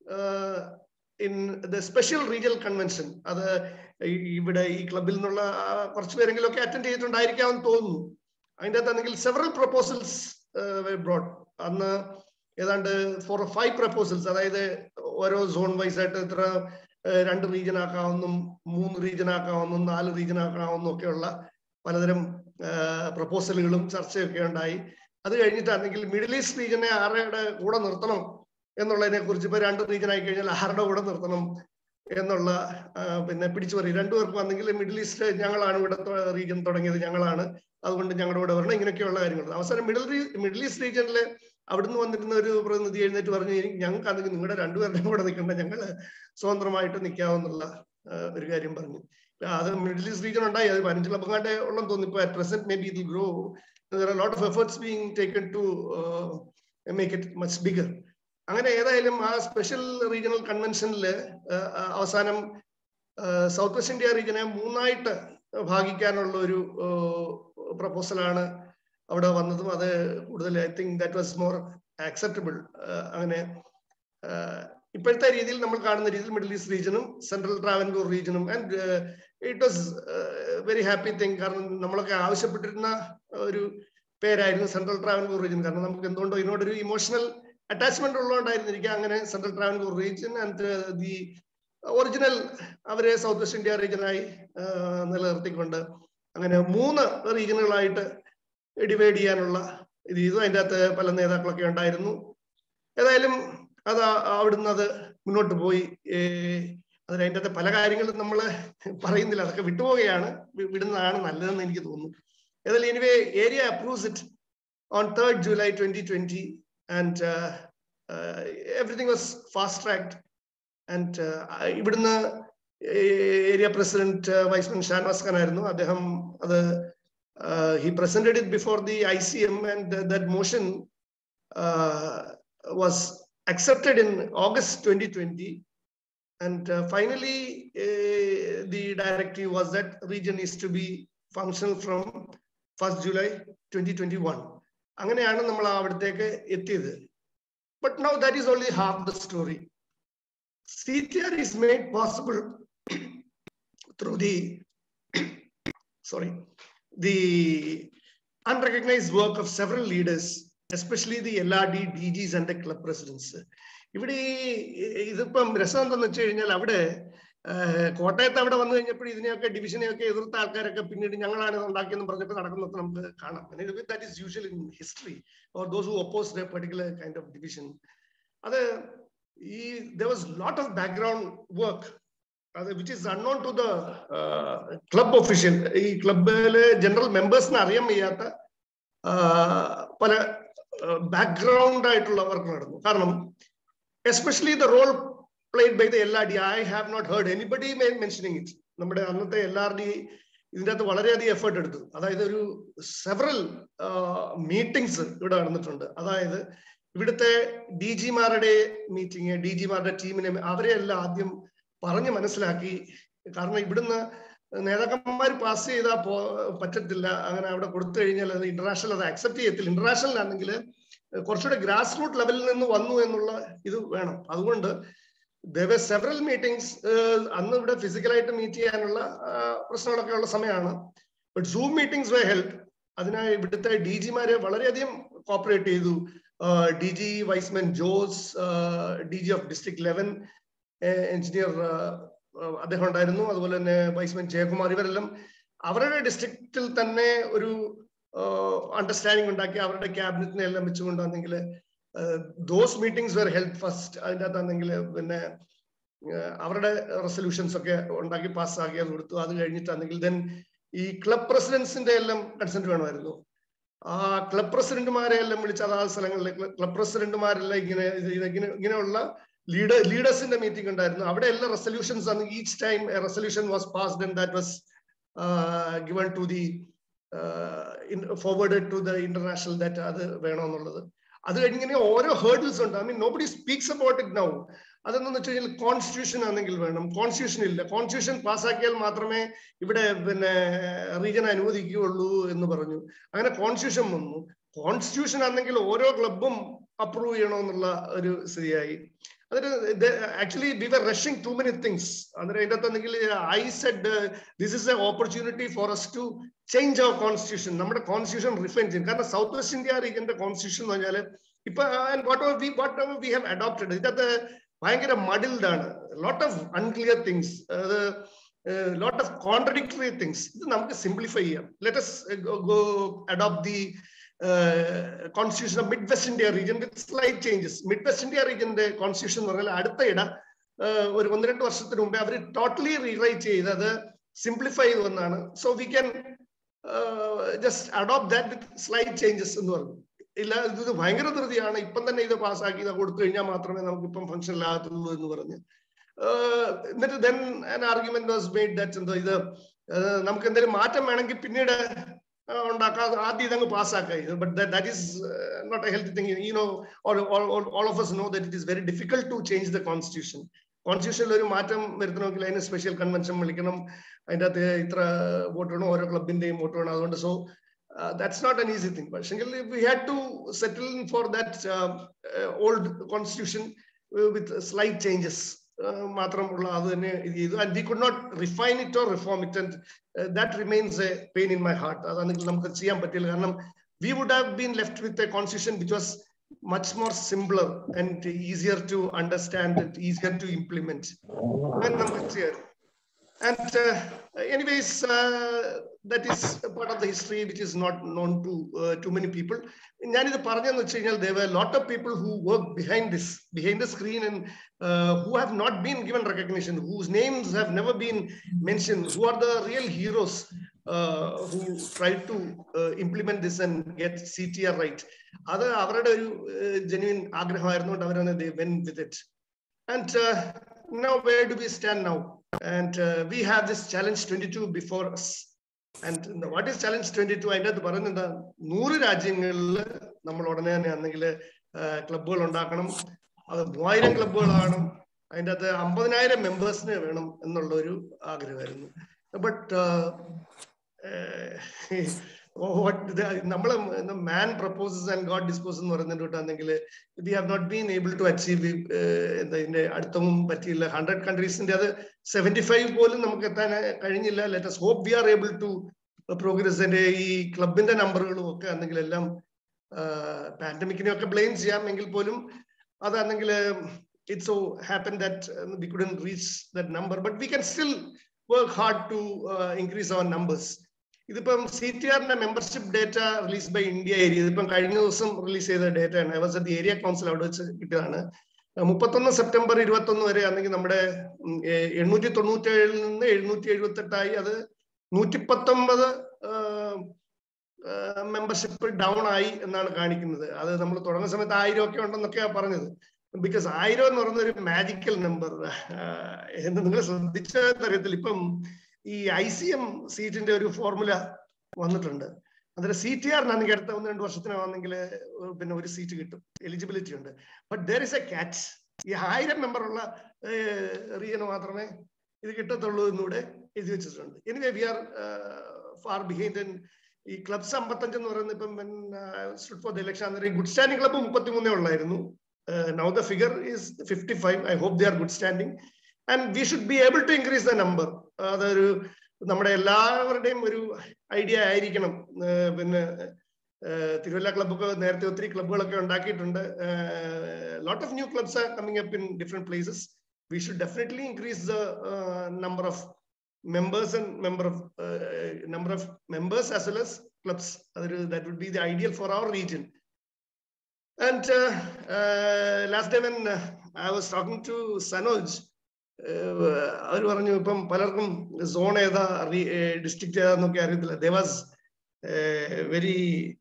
in the special regional convention അത് ഇവിടെ ഈ ക്ലബിൽ നിന്നുള്ള കുറച്ച് പേരെങ്കിലും ഒക്കെ അറ്റൻഡ് ചെയ്തിട്ടുണ്ടായിരിക്കാമെന്ന് തോന്നുന്നു അതിൻ്റെ അകത്താണെങ്കിൽ സെവറൽ പ്രപ്പോസൽസ് ബ്രോഡ് അന്ന് ഏതാണ്ട് ഫോർ ഫൈവ് പ്രപ്പോസൽസ് അതായത് ഓരോ സോൺ വൈസ് ആയിട്ട് ഇത്ര രണ്ട് റീജിയൻ ആക്കാവുന്നും മൂന്ന് റീജിയൻ ആക്കാവുന്നും നാല് റീജിയൻ ആക്കാവുന്നും ഒക്കെയുള്ള പലതരം പ്രപ്പോസലുകളും ചർച്ചയൊക്കെ ഉണ്ടായി അത് കഴിഞ്ഞിട്ടാണെങ്കിൽ മിഡിൽ ഈസ്റ്റ് റീജിയനെ ആരുടെ കൂടെ നിർത്തണം എന്നുള്ളതിനെ കുറിച്ച് ഇപ്പൊ രണ്ട് റീജിയൻ ആയി കഴിഞ്ഞാൽ ആരുടെ കൂടെ നിർത്തണം എന്നുള്ള പിന്നെ പിടിച്ചു പറയും രണ്ടുപേർക്കും വന്നെങ്കിൽ മിഡിൽ ഈസ്റ്റ് ഞങ്ങളാണ് ഇവിടെ റീജിയൻ തുടങ്ങിയത് ഞങ്ങളാണ് അതുകൊണ്ട് ഞങ്ങളുടെ കൂടെ വരണം ഇങ്ങനെയൊക്കെയുള്ള കാര്യങ്ങൾ അവസാനം മിഡിൽ മിഡിൽ ഈസ്റ്റ് റീജിയനിലെ അവിടുന്ന് വന്നിരുന്ന ഒരു പ്രതിനിധി എഴുന്നേറ്റ് പറഞ്ഞു ഞങ്ങൾക്ക് ആണെങ്കിൽ നിങ്ങളുടെ രണ്ടുപേരുടെയും കൂടെ നിൽക്കണ്ട ഞങ്ങൾ സ്വതന്ത്രമായിട്ട് നിൽക്കാമെന്നുള്ള ഒരു കാര്യം പറഞ്ഞു അത് മിഡിൽ ഈസ്റ്റ് റീജിയൻ ഉണ്ടായി അത് പതിനഞ്ച് ക്ലബങ്ങാണ്ട് ഉള്ളെന്ന് തോന്നി ഇപ്പൊ at present may be it grow lot of efforts being taken to make it much bigger അങ്ങനെ ഏതായാലും ആ സ്പെഷ്യൽ റീജിയണൽ കൺവെൻഷനിൽ അവസാനം സൗത്ത് വെസ്റ്റ് ഇന്ത്യ റീജിയനെ മൂന്നായിട്ട് ഭാഗിക്കാനുള്ള ഒരു പ്രപ്പോസലാണ് അവിടെ വന്നതും അത് കൂടുതൽ I think that was more acceptable അങ്ങനെ ഇപ്പോഴത്തെ രീതിയിൽ നമ്മൾ കാണുന്ന രീതിയിൽ മിഡിൽ ഈസ്റ്റ് റീജിയനും സെൻട്രൽ ട്രാവൻകൂർ റീജിയനും and it was very happy thing കാരണം നമ്മളൊക്കെ ആവശ്യപ്പെട്ടിരുന്ന ഒരു പേരായിരുന്നു സെൻട്രൽ ട്രാവൻകൂർ റീജിയൻ കാരണം നമുക്ക് എന്തുകൊണ്ടോ ഇതിനോടൊരു ഇമോഷണൽ അറ്റാച്ച്മെന്റ് ഉള്ളതുകൊണ്ടായിരുന്നിരിക്കാം അങ്ങനെ Central Travancore region and the original അവരെ സൗത്ത് വെസ്റ്റ് ഇന്ത്യ റീജിയനായി നിലനിർത്തിക്കൊണ്ട് അങ്ങനെ മൂന്ന് റീജിയനുകളായിട്ട് ഡിവൈഡ് ചെയ്യാനുള്ള ഇത് ചെയ്തു അതിൻ്റെ അകത്ത് പല നേതാക്കളൊക്കെ ഉണ്ടായിരുന്നു ഏതായാലും അത് അവിടുന്ന് അത് മുന്നോട്ട് പോയി അതിന് അതിൻ്റെ അകത്ത് പല കാര്യങ്ങളും നമ്മൾ പറയുന്നില്ല അതൊക്കെ വിട്ടുപോവുകയാണ് വിടുന്നതാണ് നല്ലതെന്ന് എനിക്ക് തോന്നുന്നു ഏതായാലും anyway area approves it on third July twenty twenty and everything was fast tracked and ഇവിടുന്ന് area president Y's Man Shanavas Khan ആയിരുന്നു അദ്ദേഹം അത് he presented it before the I C M and that motion was accepted in August 2020. And uh, finally, uh, the directive was that region is to be functional from 1st July 2021. അങ്ങനെയാണ് നമ്മൾ അവിടത്തേക്ക് എത്തിയത് but now that is only half the story C T R is made possible through the sorry the unrecognised work of several leaders especially the L R D D Gs and club presidents ഇവിടെ ഇതിപ്പം രസം എന്താന്ന് വെച്ച് കഴിഞ്ഞാൽ അവിടെ കോട്ടയത്ത് അവിടെ വന്നു കഴിഞ്ഞപ്പോൾ ഇതിനെയൊക്കെ ഡിവിഷനെയൊക്കെ എതിർത്ത ആൾക്കാരൊക്കെ പിന്നീട് ഞങ്ങളാണ് ഉണ്ടാക്കിയെന്ന് പറഞ്ഞിട്ട് നടക്കുന്നതൊക്കെ നമുക്ക് കാണാം that is usual in history or those who oppose a particular kind of division അത് ഈ there was lot of background work അത് which is unknown to the club official ഈ ക്ലബിലെ ജനറൽ മെമ്പേഴ്സിന് അറിയാൻ വയ്യാത്ത പല ബാക്ക്ഗ്രൗണ്ട് ആയിട്ടുള്ള വർക്ക് നടന്നു കാരണം especially the role played by the L R D I have not heard anybody mentioning it നമ്മുടെ അന്നത്തെ എൽ ആർ ഡി ഇതിൻ്റെ അകത്ത് വളരെയധികം എഫേർട്ട് എടുത്തു അതായത് ഒരു സെവറൽ മീറ്റിംഗ്സ് ഇവിടെ നടന്നിട്ടുണ്ട് അതായത് ഇവിടുത്തെ ഡി ജിമാരുടെ മീറ്റിംഗ് ഡി ജിമാരുടെ ടീമിനെ അവരെ എല്ലാം ആദ്യം പറഞ്ഞ് മനസ്സിലാക്കി കാരണം ഇവിടുന്ന് നേതാക്കന്മാർ പാസ് ചെയ്താൽ പോ പറ്റത്തില്ല അങ്ങനെ അവിടെ കൊടുത്തു കഴിഞ്ഞാൽ അത് ഇന്റർനാഷണൽ അത് അക്സെപ്റ്റ് ചെയ്യത്തില്ല ഇന്റർനാഷണൽ ആണെങ്കിൽ കുറച്ചുകൂടെ ഗ്രാസ് റൂട്ട് ലെവലിൽ നിന്ന് വന്നു എന്നുള്ള ഇത് വേണം അതുകൊണ്ട് ദർ സെവറൽ മീറ്റിംഗ്സ് അന്ന് ഇവിടെ ഫിസിക്കലായിട്ട് മീറ്റ് ചെയ്യാനുള്ള പ്രശ്നങ്ങളൊക്കെ ഉള്ള സമയമാണ് but Zoom meetings were help അതിനായി ഇവിടുത്തെ ഡി ജിമാരെ വളരെയധികം കോപ്പറേറ്റ് ചെയ്തു D G Y's Men Jose D G of district eleven engineer അദ്ദേഹം ഉണ്ടായിരുന്നു അതുപോലെ തന്നെ വൈസ്മെൻ ജയകുമാർ ഇവരെല്ലാം അവരുടെ ഡിസ്ട്രിക്റ്റിൽ തന്നെ ഒരു അണ്ടർസ്റ്റാൻഡിംഗ് ഉണ്ടാക്കി അവരുടെ ക്യാബിനറ്റിനെ എല്ലാം വെച്ചുകൊണ്ടാണെങ്കിൽ those meetings were help first അതിൻ്റെ അകത്താണെങ്കിൽ പിന്നെ അവരുടെ റെസൊല്യൂഷൻസ് ഒക്കെ ഉണ്ടാക്കി പാസ്സാക്കി അത് കൊടുത്തു അത് കഴിഞ്ഞിട്ടാണെങ്കിൽ ദെൻ ഈ ക്ലബ് പ്രസിഡൻസിന്റെ എല്ലാം കൺസെന്റ് വേണമായിരുന്നു ആ ക്ലബ് പ്രസിഡന്റുമാരെ എല്ലാം വിളിച്ച് അതാത് സ്ഥലങ്ങളിൽ ക്ലബ് പ്രസിഡന്റുമാരെല്ലാം ഇങ്ങനെ ഇങ്ങനെ ഇങ്ങനെയുള്ള ലീഡർ ലീഡേഴ്സിന്റെ മീറ്റിംഗ് ഉണ്ടായിരുന്നു അവിടെ എല്ലാ റെസൊല്യൂഷൻസ് ആണ് each time resolution was passed and that was given to the forward to the international that അത് വേണമെന്നുള്ളത് അത് കഴിഞ്ഞിങ്ങനെ ഓരോ ഹേർഡിൽസ് ഉണ്ട് I mean nobody speaks about it now അതെന്താന്ന് വെച്ച് കഴിഞ്ഞാൽ കോൺസ്റ്റിറ്റ്യൂഷൻ ആണെങ്കിൽ വേണം കോൺസ്റ്റിറ്റ്യൂഷൻ ഇല്ല കോൺസ്റ്റിറ്റ്യൂഷൻ പാസ്സാക്കിയാൽ മാത്രമേ ഇവിടെ പിന്നെ റീജൻ അനുവദിക്കുകയുള്ളൂ എന്ന് പറഞ്ഞു അങ്ങനെ കോൺസ്റ്റിറ്റ്യൂഷൻ വന്നു കോൺസ്റ്റിറ്റ്യൂഷൻ ആണെങ്കിൽ ഓരോ ക്ലബും അപ്രൂവ് ചെയ്യണമെന്നുള്ള ഒരു സ്ഥിതിയായി അതിന് actually we were rushing to many things അന്നേരം അതിൻ്റെ അകത്താണെങ്കിൽ I said this is a opportunity for us to change our constitution നമ്മുടെ കോൺസ്റ്റിറ്റ്യൂഷൻ റിഫൈൻ ചെയ്യും കാരണം സൗത്ത് വെസ്റ്റ് ഇന്ത്യ റീജിയന്റെ കോൺസ്റ്റിറ്റ്യൂഷൻ എന്ന് പറഞ്ഞാൽ ഇപ്പൊ whatever we whatever we have adopted ഇതിനകത്ത് ഭയങ്കര മഡിൽഡ് ആണ് ലോട്ട് ഓഫ് അൺക്ലിയർ തിങ്സ് അത് ലോട്ട് ഓഫ് കോൺട്രഡിക്ടറി തിങ്സ് ഇത് നമുക്ക് സിംപ്ലിഫൈ ചെയ്യാം let's go adopt the constitution of Mid West India region with slight changes Mid West India റീജിയന്റെ constitution എന്ന് പറഞ്ഞാൽ അടുത്തയിട ഒരു ഒന്ന് രണ്ട് വർഷത്തിന് മുമ്പേ അവർ ടോട്ടലി റീറൈറ്റ് ചെയ്ത് അത് സിംപ്ലിഫൈ ചെയ്ത് വന്നാണ് so we can just adopt that with slight changes എന്ന് പറഞ്ഞു ഇല്ല ഇത് ഭയങ്കര ധൃതിയാണ് ഇപ്പം തന്നെ ഇത് പാസ്സാക്കി ഇത് കൊടുത്തു കഴിഞ്ഞാൽ മാത്രമേ നമുക്ക് ഇപ്പം ഫംഗ്ഷൻ ആകത്തുള്ളൂ എന്ന് പറഞ്ഞ് എന്നിട്ട് then an argument was made that എന്തോ ഇത് നമുക്ക് എന്തെങ്കിലും മാറ്റം വേണമെങ്കിൽ പിന്നീട് ഉണ്ടാക്കാതെ ആദ്യം ഇതങ്ങ് പാസ്സാക്കുക but that is not a healthy thing you know all of us know that it is very difficult to change the constitution കോൺസ്റ്റിറ്റ്യൂഷനിൽ ഒരു മാറ്റം വരുത്തണമെങ്കിൽ അതിന് സ്പെഷ്യൽ കൺവെൻഷൻ വിളിക്കണം അതിൻ്റെ അകത്ത് ഇത്ര വോട്ട് വേണം ഓരോ ക്ലബിന്റെയും വോട്ട് വേണം അതുകൊണ്ട് so that's not an easy thing പക്ഷെങ്കിൽ we had to settle for that old constitution with slight changes മാത്രമുള്ള അത് തന്നെ ഇത് ചെയ്തു and we could not refine it or reform it and that remains a pain in my heart അതാണെങ്കിൽ നമുക്ക് ചെയ്യാൻ പറ്റില്ല കാരണം we would have been left with a constitution which was much more simpler and easier to understand and easier to implement. And നമുക്ക് ചെയ്യാം. And uh, anyways, uh, that is a part of the history which is not known to uh, too many people. ഞാനിത് പറഞ്ഞെന്ന് വെച്ച് കഴിഞ്ഞാൽ there were a lot of people who work behind this, behind the screen and uh, who have not been given recognition, whose names have never been mentioned, who are the real heroes uh, who try to uh, implement this and get CTR right. അത് അവരുടെ ഒരു genuine ആഗ്രഹമായിരുന്നുകൊണ്ട് അവരാണ് they went with it. And uh, now where do we stand now? And uh, we have this challenge 22 before us. And what is challenge 22? അതിൻ്റെ അകത്ത് പറയുന്നത് എന്താ നൂറ് രാജ്യങ്ങളിൽ നമ്മൾ ഉടനെ തന്നെ ആണെങ്കിൽ ക്ലബുകൾ ഉണ്ടാക്കണം അത് മൂവായിരം ക്ലബുകളാണ് അതിൻ്റെ അകത്ത് അമ്പതിനായിരം മെമ്പേഴ്സിന് വേണം എന്നുള്ള ഒരു ആഗ്രഹമായിരുന്നു ബട്ട് നമ്മൾ man proposes and God dispose എന്ന് പറയുന്നതിട്ടാണെങ്കിൽ we have not been able to achieve എന്താ ഇതിന്റെ അടുത്തൊന്നും പറ്റിയില്ല ഹൺഡ്രഡ് കൺട്രീസിന്റെ അത് സെവന്റി ഫൈവ് പോലും നമുക്ക് എത്താൻ കഴിഞ്ഞില്ല let's hope we are able to പ്രോഗ്രസിന്റെ ഈ ക്ലബിന്റെ നമ്പറുകളും ഒക്കെ ആണെങ്കിൽ എല്ലാം പാൻഡമിക്കിനെ ഒക്കെ ബ്ലെയിം ചെയ്യാം എങ്കിൽ പോലും അതാണെങ്കിൽ it so happen that we couldn't reach that number but we can still work hard to increase our numbers ഇതിപ്പം സി ടി ആറിന്റെ membership data release by India area ഇതിപ്പം കഴിഞ്ഞ ദിവസം റിലീസ് ചെയ്ത ഡേറ്റ ആണ് I was at area council അവിടെ വെച്ച് കിട്ടിയതാണ് മുപ്പത്തൊന്ന് സെപ്റ്റംബർ ഇരുപത്തൊന്ന് വരെ ആണെങ്കിൽ നമ്മുടെ എണ്ണൂറ്റി തൊണ്ണൂറ്റി ഏഴിൽ നിന്ന് എഴുന്നൂറ്റി എഴുപത്തി എട്ടായി അത് നൂറ്റി പത്തൊമ്പത് മെമ്പർഷിപ്പ് ഡൗൺ ആയി എന്നാണ് കാണിക്കുന്നത് അത് നമ്മൾ തുടങ്ങുന്ന സമയത്ത് ആയിരം ഒക്കെ ഉണ്ടെന്നൊക്കെയാണ് പറഞ്ഞത് ബിക്കോസ് ആയിരം എന്ന് പറയുന്ന ഒരു മാജിക്കൽ നമ്പർ എന്ന് നിങ്ങൾ ശ്രദ്ധിച്ചറിയത്തില്ല ഇപ്പം ഈ ഐ സി എം സീറ്റിന്റെ ഒരു ഫോർമുല വന്നിട്ടുണ്ട് അതിൽ സി ടി ആറിനാണെങ്കിൽ അടുത്ത ഒന്ന് രണ്ട് വർഷത്തിനാണെങ്കിൽ പിന്നെ ഒരു സീറ്റ് കിട്ടും എലിജിബിലിറ്റി ഉണ്ട് but there is a catch ഈ ആയിരം മെമ്പറുള്ള റീജിയന് മാത്രമേ ഇത് കിട്ടത്തുള്ളൂ എന്നൂടെ എഴുതി വെച്ചിട്ടുണ്ട് anyway we are far behind ഈ ക്ലബ്സ് അമ്പത്തഞ്ച് എന്ന് പറയുന്നത് ഇപ്പം ഫോർ ദ ഇലക്ഷൻ അന്നേരം ഗുഡ് സ്റ്റാൻഡിംഗ് ക്ലബ്ബ് മുപ്പത്തിമൂന്നേ ഉള്ളായിരുന്നു now the figure is fifty five I hope they are good standing and we should be able to increase the number അതൊരു നമ്മുടെ എല്ലാവരുടെയും ഒരു ഐഡിയ ആയിരിക്കണം പിന്നെ തിരുവല്ല ക്ലബ്ബൊക്കെ നേരത്തെ ഒത്തിരി ക്ലബ്ബുകളൊക്കെ ഉണ്ടാക്കിയിട്ടുണ്ട് lot of new clubs are coming up in different places we should definitely increase the number of members and member of uh, number of members as well as clubs that would be the ideal for our region and uh, uh, last day when i was talking to sanoj അവർ പറഞ്ഞു ഇപ്പം പലർക്കും zone ഏതാ district ഏതാന്നൊക്കെ അറിയത്തില്ല ദേ was very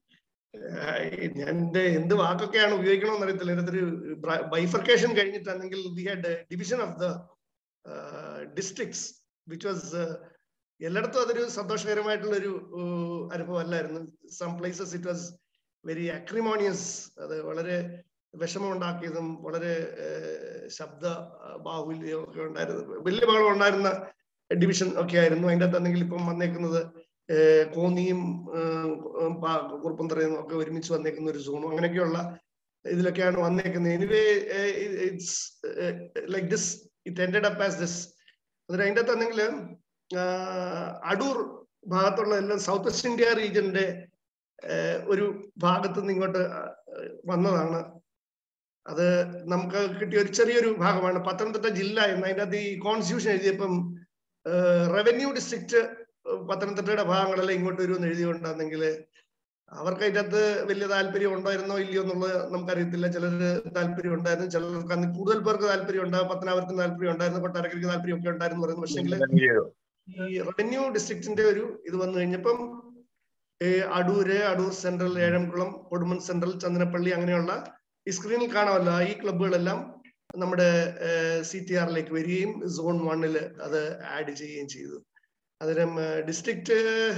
എന്റെ എന്ത് വാക്കൊക്കെയാണ് ഉപയോഗിക്കണമെന്ന് അറിയത്തില്ല ഇതിനകത്തൊരു ബൈഫർക്കേഷൻ കഴിഞ്ഞിട്ടാണെങ്കിൽ we had division of the districts which was എല്ലായിടത്തും അതൊരു സന്തോഷകരമായിട്ടുള്ള ഒരു അനുഭവം അല്ലായിരുന്നു some places it was very acrimonious അത് വളരെ വിഷമമുണ്ടാക്കിയതും വളരെ ശബ്ദ ബാഹുല്യം ഒക്കെ ഉണ്ടായിരുന്നു വലിയ ബഹളം ഉണ്ടായിരുന്ന ഡിവിഷൻ ഒക്കെ ആയിരുന്നു അതിൻ്റെ അകത്താണെങ്കിൽ ഇപ്പം വന്നേക്കുന്നത് കോന്നിയും കുറുപ്പന്തറയും ഒക്കെ ഒരുമിച്ച് വന്നേക്കുന്ന ഒരു സോണും അങ്ങനെയൊക്കെയുള്ള ഇതിലൊക്കെയാണ് വന്നേക്കുന്നത് anyway it's like this it ended up as this അതിന് അതിൻ്റെ അകത്താണെങ്കിൽ അടൂർ ഭാഗത്തുള്ള എല്ലാം സൗത്ത് വെസ്റ്റ് ഇന്ത്യ റീജിയന്റെ ഒരു ഭാഗത്ത് നിന്ന് ഇങ്ങോട്ട് വന്നതാണ് അത് നമുക്ക് കിട്ടിയ ഒരു ചെറിയൊരു ഭാഗമാണ് പത്തനംതിട്ട ജില്ല എന്ന് അതിൻ്റെ അകത്ത് ഈ കോൺസ്റ്റിറ്റ്യൂഷൻ എഴുതിയപ്പം റവന്യൂ ഡിസ്ട്രിക്ട് പത്തനംതിട്ടയുടെ ഭാഗങ്ങളെല്ലാം ഇങ്ങോട്ട് വരുമെന്ന് എഴുതിയോണ്ടാണെങ്കിൽ അവർക്ക് അതിൻ്റെ അകത്ത് വലിയ താല്പര്യം ഉണ്ടായിരുന്നോ ഇല്ലയോ എന്നുള്ളത് നമുക്കറിയത്തില്ല ചിലർ താല്പര്യം ഉണ്ടായിരുന്നു ചിലർക്ക് അന്ന് കൂടുതൽ പേർക്ക് താല്പര്യം ഉണ്ടാകും പത്തനാപുരത്തിന് താല്പര്യം ഉണ്ടായിരുന്നു കൊട്ടാരക്കരയ്ക്ക് താല്പര്യം ഒക്കെ ഉണ്ടായിരുന്നു പറയുന്നു പക്ഷേ ഈ റവന്യൂ ഡിസ്ട്രിക്റ്റിന്റെ ഒരു ഇത് വന്നു കഴിഞ്ഞപ്പം അടൂര് അടൂർ സെൻട്രൽ ഏഴംകുളം കൊടുമൺ സെൻട്രൽ ചന്ദനപ്പള്ളി അങ്ങനെയുള്ള ഈ സ്ക്രീനിൽ കാണാമല്ലോ ഈ ക്ലബ്ബുകളെല്ലാം നമ്മുടെ സി ടി ആറിലേക്ക് വരികയും സോൺ വണ്ണിൽ അത് ആഡ് ചെയ്യുകയും ചെയ്തു അതിനും ഡിസ്ട്രിക്ട്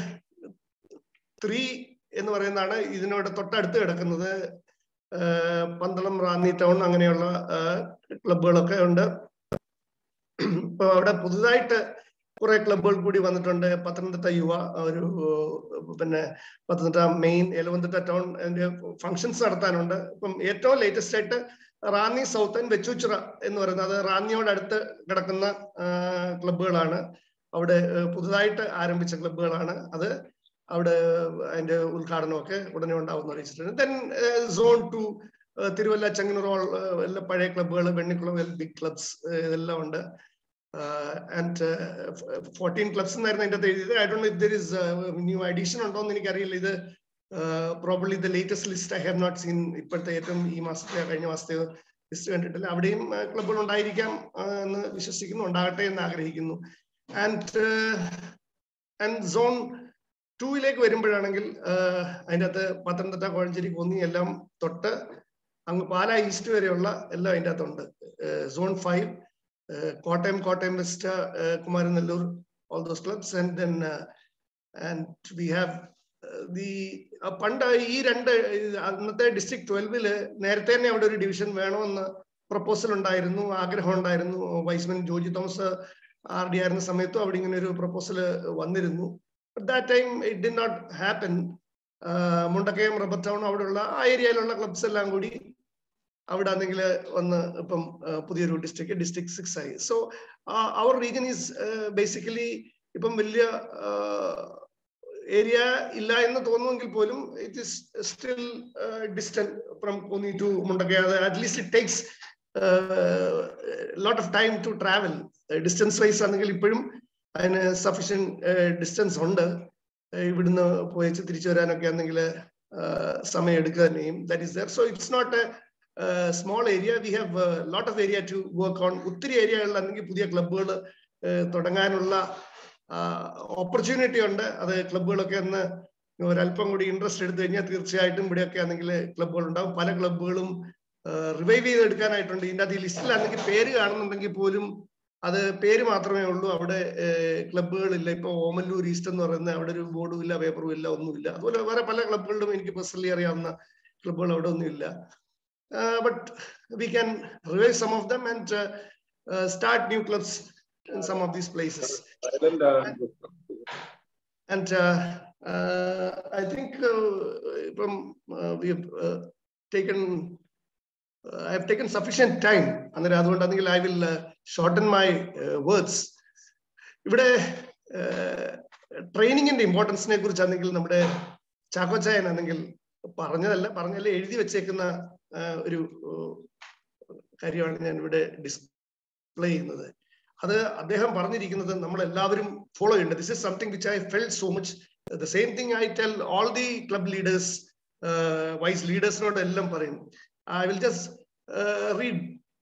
ത്രീ എന്ന് പറയുന്നതാണ് ഇതിനോട് തൊട്ടടുത്ത് കിടക്കുന്നത് പന്തളം റാന്നി ടൗൺ അങ്ങനെയുള്ള ക്ലബുകളൊക്കെ ഉണ്ട് ഇപ്പൊ അവിടെ പുതുതായിട്ട് കുറെ ക്ലബുകൾ കൂടി വന്നിട്ടുണ്ട് പത്തനംതിട്ട യുവ ഒരു പിന്നെ പത്തനംതിട്ട മെയിൻ എലവന്തിട്ട ടൗൺ അതിന്റെ ഫങ്ഷൻസ് നടത്താനുണ്ട് ഇപ്പം ഏറ്റവും ലേറ്റസ്റ്റ് ആയിട്ട് റാന്നി സൗത്ത് ആൻഡ് വെച്ചൂച്ചിറ എന്ന് പറയുന്നത് അത് റാന്നിയോട് അടുത്ത് കിടക്കുന്ന ക്ലബുകളാണ് അവിടെ പുതുതായിട്ട് ആരംഭിച്ച ക്ലബുകളാണ് അത് അവിടെ അതിന്റെ ഉദ്ഘാടനമൊക്കെ ഉടനെ ഉണ്ടാവുമെന്ന് അറിയിച്ചിട്ടുണ്ട് then zone two Thiruvalla Chengannur all, uh, എല്ലാ പഴയ ക്ലബ്ബുകൾ വെണ്ണിക്കുളം ബിഗ് ക്ലബ്സ് ഇതെല്ലാം ഉണ്ട് ആൻഡ് ഫോർട്ടീൻ ക്ലബ്സ് എന്നായിരുന്നു അതിൻ്റെ അകത്ത് എഴുതിയത് I don't if there is new addition ഉണ്ടോ എന്ന് എനിക്കറിയില്ല ഇത് probably the latest list I have not seen ഇപ്പോഴത്തെ ഏറ്റവും ഈ മാസത്തെ കഴിഞ്ഞ മാസത്തെ ലിസ്റ്റ് കണ്ടിട്ടില്ല അവിടെയും ക്ലബ്ബുകൾ ഉണ്ടായിരിക്കാം ആ, എന്ന് വിശ്വസിക്കുന്നു ഉണ്ടാകട്ടെ എന്ന് ആഗ്രഹിക്കുന്നു ആൻഡ് ആൻഡ് സോൺ ടൂയിലേക്ക് വരുമ്പോഴാണെങ്കിൽ ആഹ്, അതിൻ്റെ അകത്ത് പത്തനംതിട്ട കോഴഞ്ചേരി കോന്നി എല്ലാം തൊട്ട് അങ്ങ് പാലാ ഈസ്റ്റ് വരെയുള്ള എല്ലാം അതിൻ്റെ അകത്തുണ്ട് zone five Kottayam Kottayam west Kumaranellur all those clubs and then and we have the പണ്ട് ഈ രണ്ട് ഇത് അന്നത്തെ ഡിസ്ട്രിക്ട് ട്വൽവില് നേരത്തെ തന്നെ അവിടെ ഒരു ഡിവിഷൻ വേണമെന്ന് പ്രപ്പോസൽ ഉണ്ടായിരുന്നു ആഗ്രഹം ഉണ്ടായിരുന്നു Y's Man Joji Thomas R D ആയിരുന്ന സമയത്തും അവിടെ ഇങ്ങനെ ഒരു പ്രപ്പോസൽ വന്നിരുന്നു that time it did not happen Mundakayam rubber town അവിടെയുള്ള ആ ഏരിയയിലുള്ള ക്ലബ്സ് എല്ലാം കൂടി അവിടെ ആണെങ്കിൽ വന്ന് ഇപ്പം ആ, പുതിയൊരു ഡിസ്ട്രിക്ട് ഡിസ്ട്രിക്ട് സിക്സ് ആയി so our region is basically ഇപ്പം വലിയ ഏരിയ ഇല്ല എന്ന് തോന്നുമെങ്കിൽ പോലും it is still distant from Konni to Mundakayam at least it takes lot of time to travel distance wise ആണെങ്കിൽ ഇപ്പോഴും അതിന് സഫീഷ്യൻ ഡിസ്റ്റൻസ് ഉണ്ട് ഏഹ് ഇവിടുന്ന് പോയിച്ച് തിരിച്ചു വരാനൊക്കെ ആണെങ്കിൽ സമയം എടുക്കുക തന്നെയും that is there so it's not a small area we have lot of area to work on ഒത്തിരി ഏരിയകളിലാണെങ്കിൽ പുതിയ ക്ലബ്ബുകൾ തുടങ്ങാനുള്ള ഓപ്പർച്യൂണിറ്റി ഉണ്ട് അത് ക്ലബ്ബുകളൊക്കെ ഒന്ന് ഒരല്പം കൂടി ഇൻട്രസ്റ്റ് എടുത്തു കഴിഞ്ഞാൽ തീർച്ചയായിട്ടും ഇവിടെയൊക്കെ ആണെങ്കിൽ ക്ലബ്ബുകൾ ഉണ്ടാവും പല ക്ലബ്ബുകളും റിവൈവ് ചെയ്തെടുക്കാനായിട്ടുണ്ട് ഇതിൻ്റെ അത് ഈ ലിസ്റ്റിലാണെങ്കിൽ പേര് കാണുന്നുണ്ടെങ്കിൽ പോലും അത് പേര് മാത്രമേ ഉള്ളൂ അവിടെ ക്ലബ്ബുകളില്ല ഇപ്പൊ ഓമല്ലൂർ ഈസ്റ്റ് എന്ന് പറയുന്ന അവിടെ ഒരു ബോർഡും ഇല്ല പേപ്പറും ഇല്ല ഒന്നുമില്ല അതുപോലെ വേറെ പല ക്ലബ്ബുകളിലും എനിക്ക് പേഴ്സണലി അറിയാവുന്ന ക്ലബ്ബുകൾ അവിടെ ഒന്നുമില്ല but we can revive some of them and start new clubs in some of these places. And uh, uh, I think uh, from uh, we have uh, taken uh, I have taken sufficient time. അന്നേരം അതുകൊണ്ടാണെങ്കിൽ I will shorten my words ഇവിടെ ട്രെയിനിങ്ങിന്റെ ഇമ്പോർട്ടൻസിനെ കുറിച്ചാണെങ്കിൽ നമ്മുടെ ചാക്കോച്ചായൻ ആണെങ്കിൽ പറഞ്ഞതല്ല പറഞ്ഞല്ല എഴുതി വെച്ചേക്കുന്ന uh, ഒരു uh, കാര്യമാണ് ഞാൻ ഇവിടെ ഡിസ്പ്ലേ ചെയ്യുന്നത് അത് അദ്ദേഹം പറഞ്ഞിരിക്കുന്നത് നമ്മൾ എല്ലാവരും ഫോളോ ചെയ്യേണ്ടത് this is something which I feel so much the same thing I tell all the club leaders Y's ലീഡേഴ്സിനോട് എല്ലാം പറയും I will just read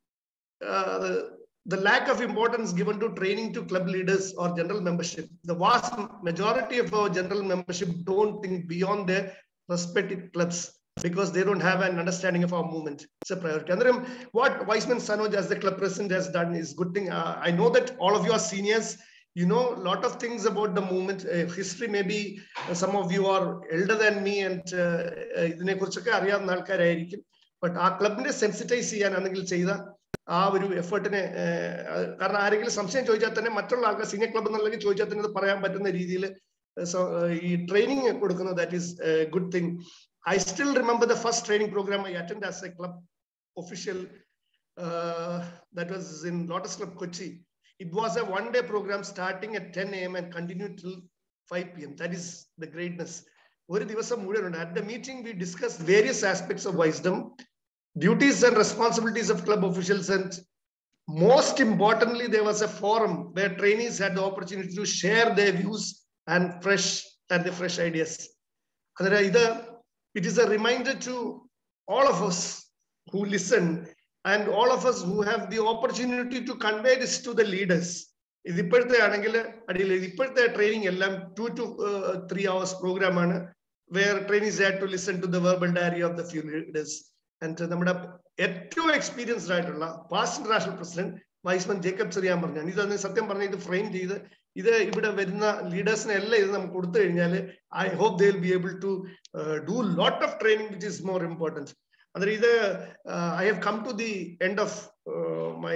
the lack of importance given to training to club leaders or general membership. The vast majority of our general membership don't think beyond their respective clubs because they don't have an understanding of our movement. It's a priority. And then what Weissman Sanoj as the club president has done is good thing. Uh, I know that all of you are seniors. You know a lot of things about the movement. Uh, history, maybe uh, some of you are elder than me and ഇതിനെ കുറിച്ചൊക്കെ അറിയാവുന്ന ആൾക്കാരായിരിക്കും but ആ ക്ലബിനെ sensitise ചെയ്യാൻ ആണെങ്കിൽ ചെയ്ത ആ ഒരു എഫേർട്ടിനെ കാരണം ആരെങ്കിലും സംശയം ചോദിച്ചാൽ തന്നെ മറ്റുള്ള ആൾക്കാർ സീനിയർ ക്ലബ് എന്നുള്ളെങ്കിൽ ചോദിച്ചാൽ തന്നെ അത് പറയാൻ പറ്റുന്ന രീതിയിൽ ഈ ട്രെയിനിങ് കൊടുക്കുന്നത് that is good thing I still remember the first training program I attended as a club official. Uh, that was in Lotus Club Kochi. It was a one-day program starting at 10 a.m. and continued till 5 p.m. That is the greatness. ഒരു ദിവസം മുഴുവനുണ്ട് at the meeting we discuss various aspects of Y'sdom duties and responsibilities of club officials and most importantly there was a forum where trainees had the opportunity to share the views and fresh and the fresh ideas അന്നേരം ഇത് it is a reminder to all of us who listen and all of us who have the opportunity to convey this to the leaders. ഇത് ഇപ്പോഴത്തെ ആണെങ്കിൽ അടിയിൽ ഇപ്പോഴത്തെ training എല്ലാം two two three hours program ആണ് where trainees had to listen to the verbal diary of the few leaders and നമ്മുടെ ഏറ്റവും experienced ആയിട്ടുള്ള past international president Y's Man Jacob Cherian പറഞ്ഞു ഇത് സത്യം പറഞ്ഞ ഇത് ഫ്രെയിം ചെയ്ത് ഇത് ഇവിടെ വരുന്ന ലീഡേഴ്സിനെ എല്ലാം ഇത് നമുക്ക് കൊടുത്തു കഴിഞ്ഞാൽ I hope they will be able to do lot of training which is more important അതായത് ഇത് I have come to the end of my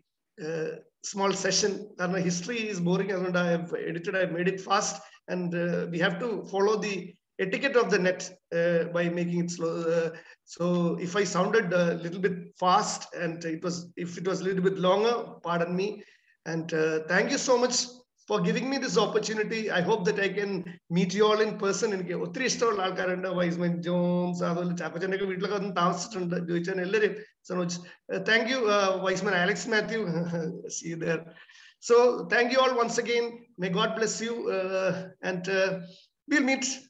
small session കാരണം ഹിസ്റ്ററി ഈസ് ബോറിംഗ് അതുകൊണ്ട് I have edited I made it fast and we have to follow the etiquette of the net uh, by making it slow. Uh, so if I sounded a little bit fast and it was, if it was a little bit longer, pardon me. And uh, thank you so much for giving me this opportunity. I hope that I can meet you all in person. എനിക്ക് ഒത്തിരി ഇഷ്ടമുള്ള ആൾക്കാരുണ്ട് Y's Men John's അതുപോലെ ചാപ്പച്ചൻ്റെ ഒക്കെ വീട്ടിലൊക്കെ വന്ന് താമസിച്ചിട്ടുണ്ട് ചോദിച്ചാൽ എല്ലാവരും Sanoj thank you Y's Man Alex Mathew see there So thank you all once again. May God bless you. Uh, and uh, we'll meet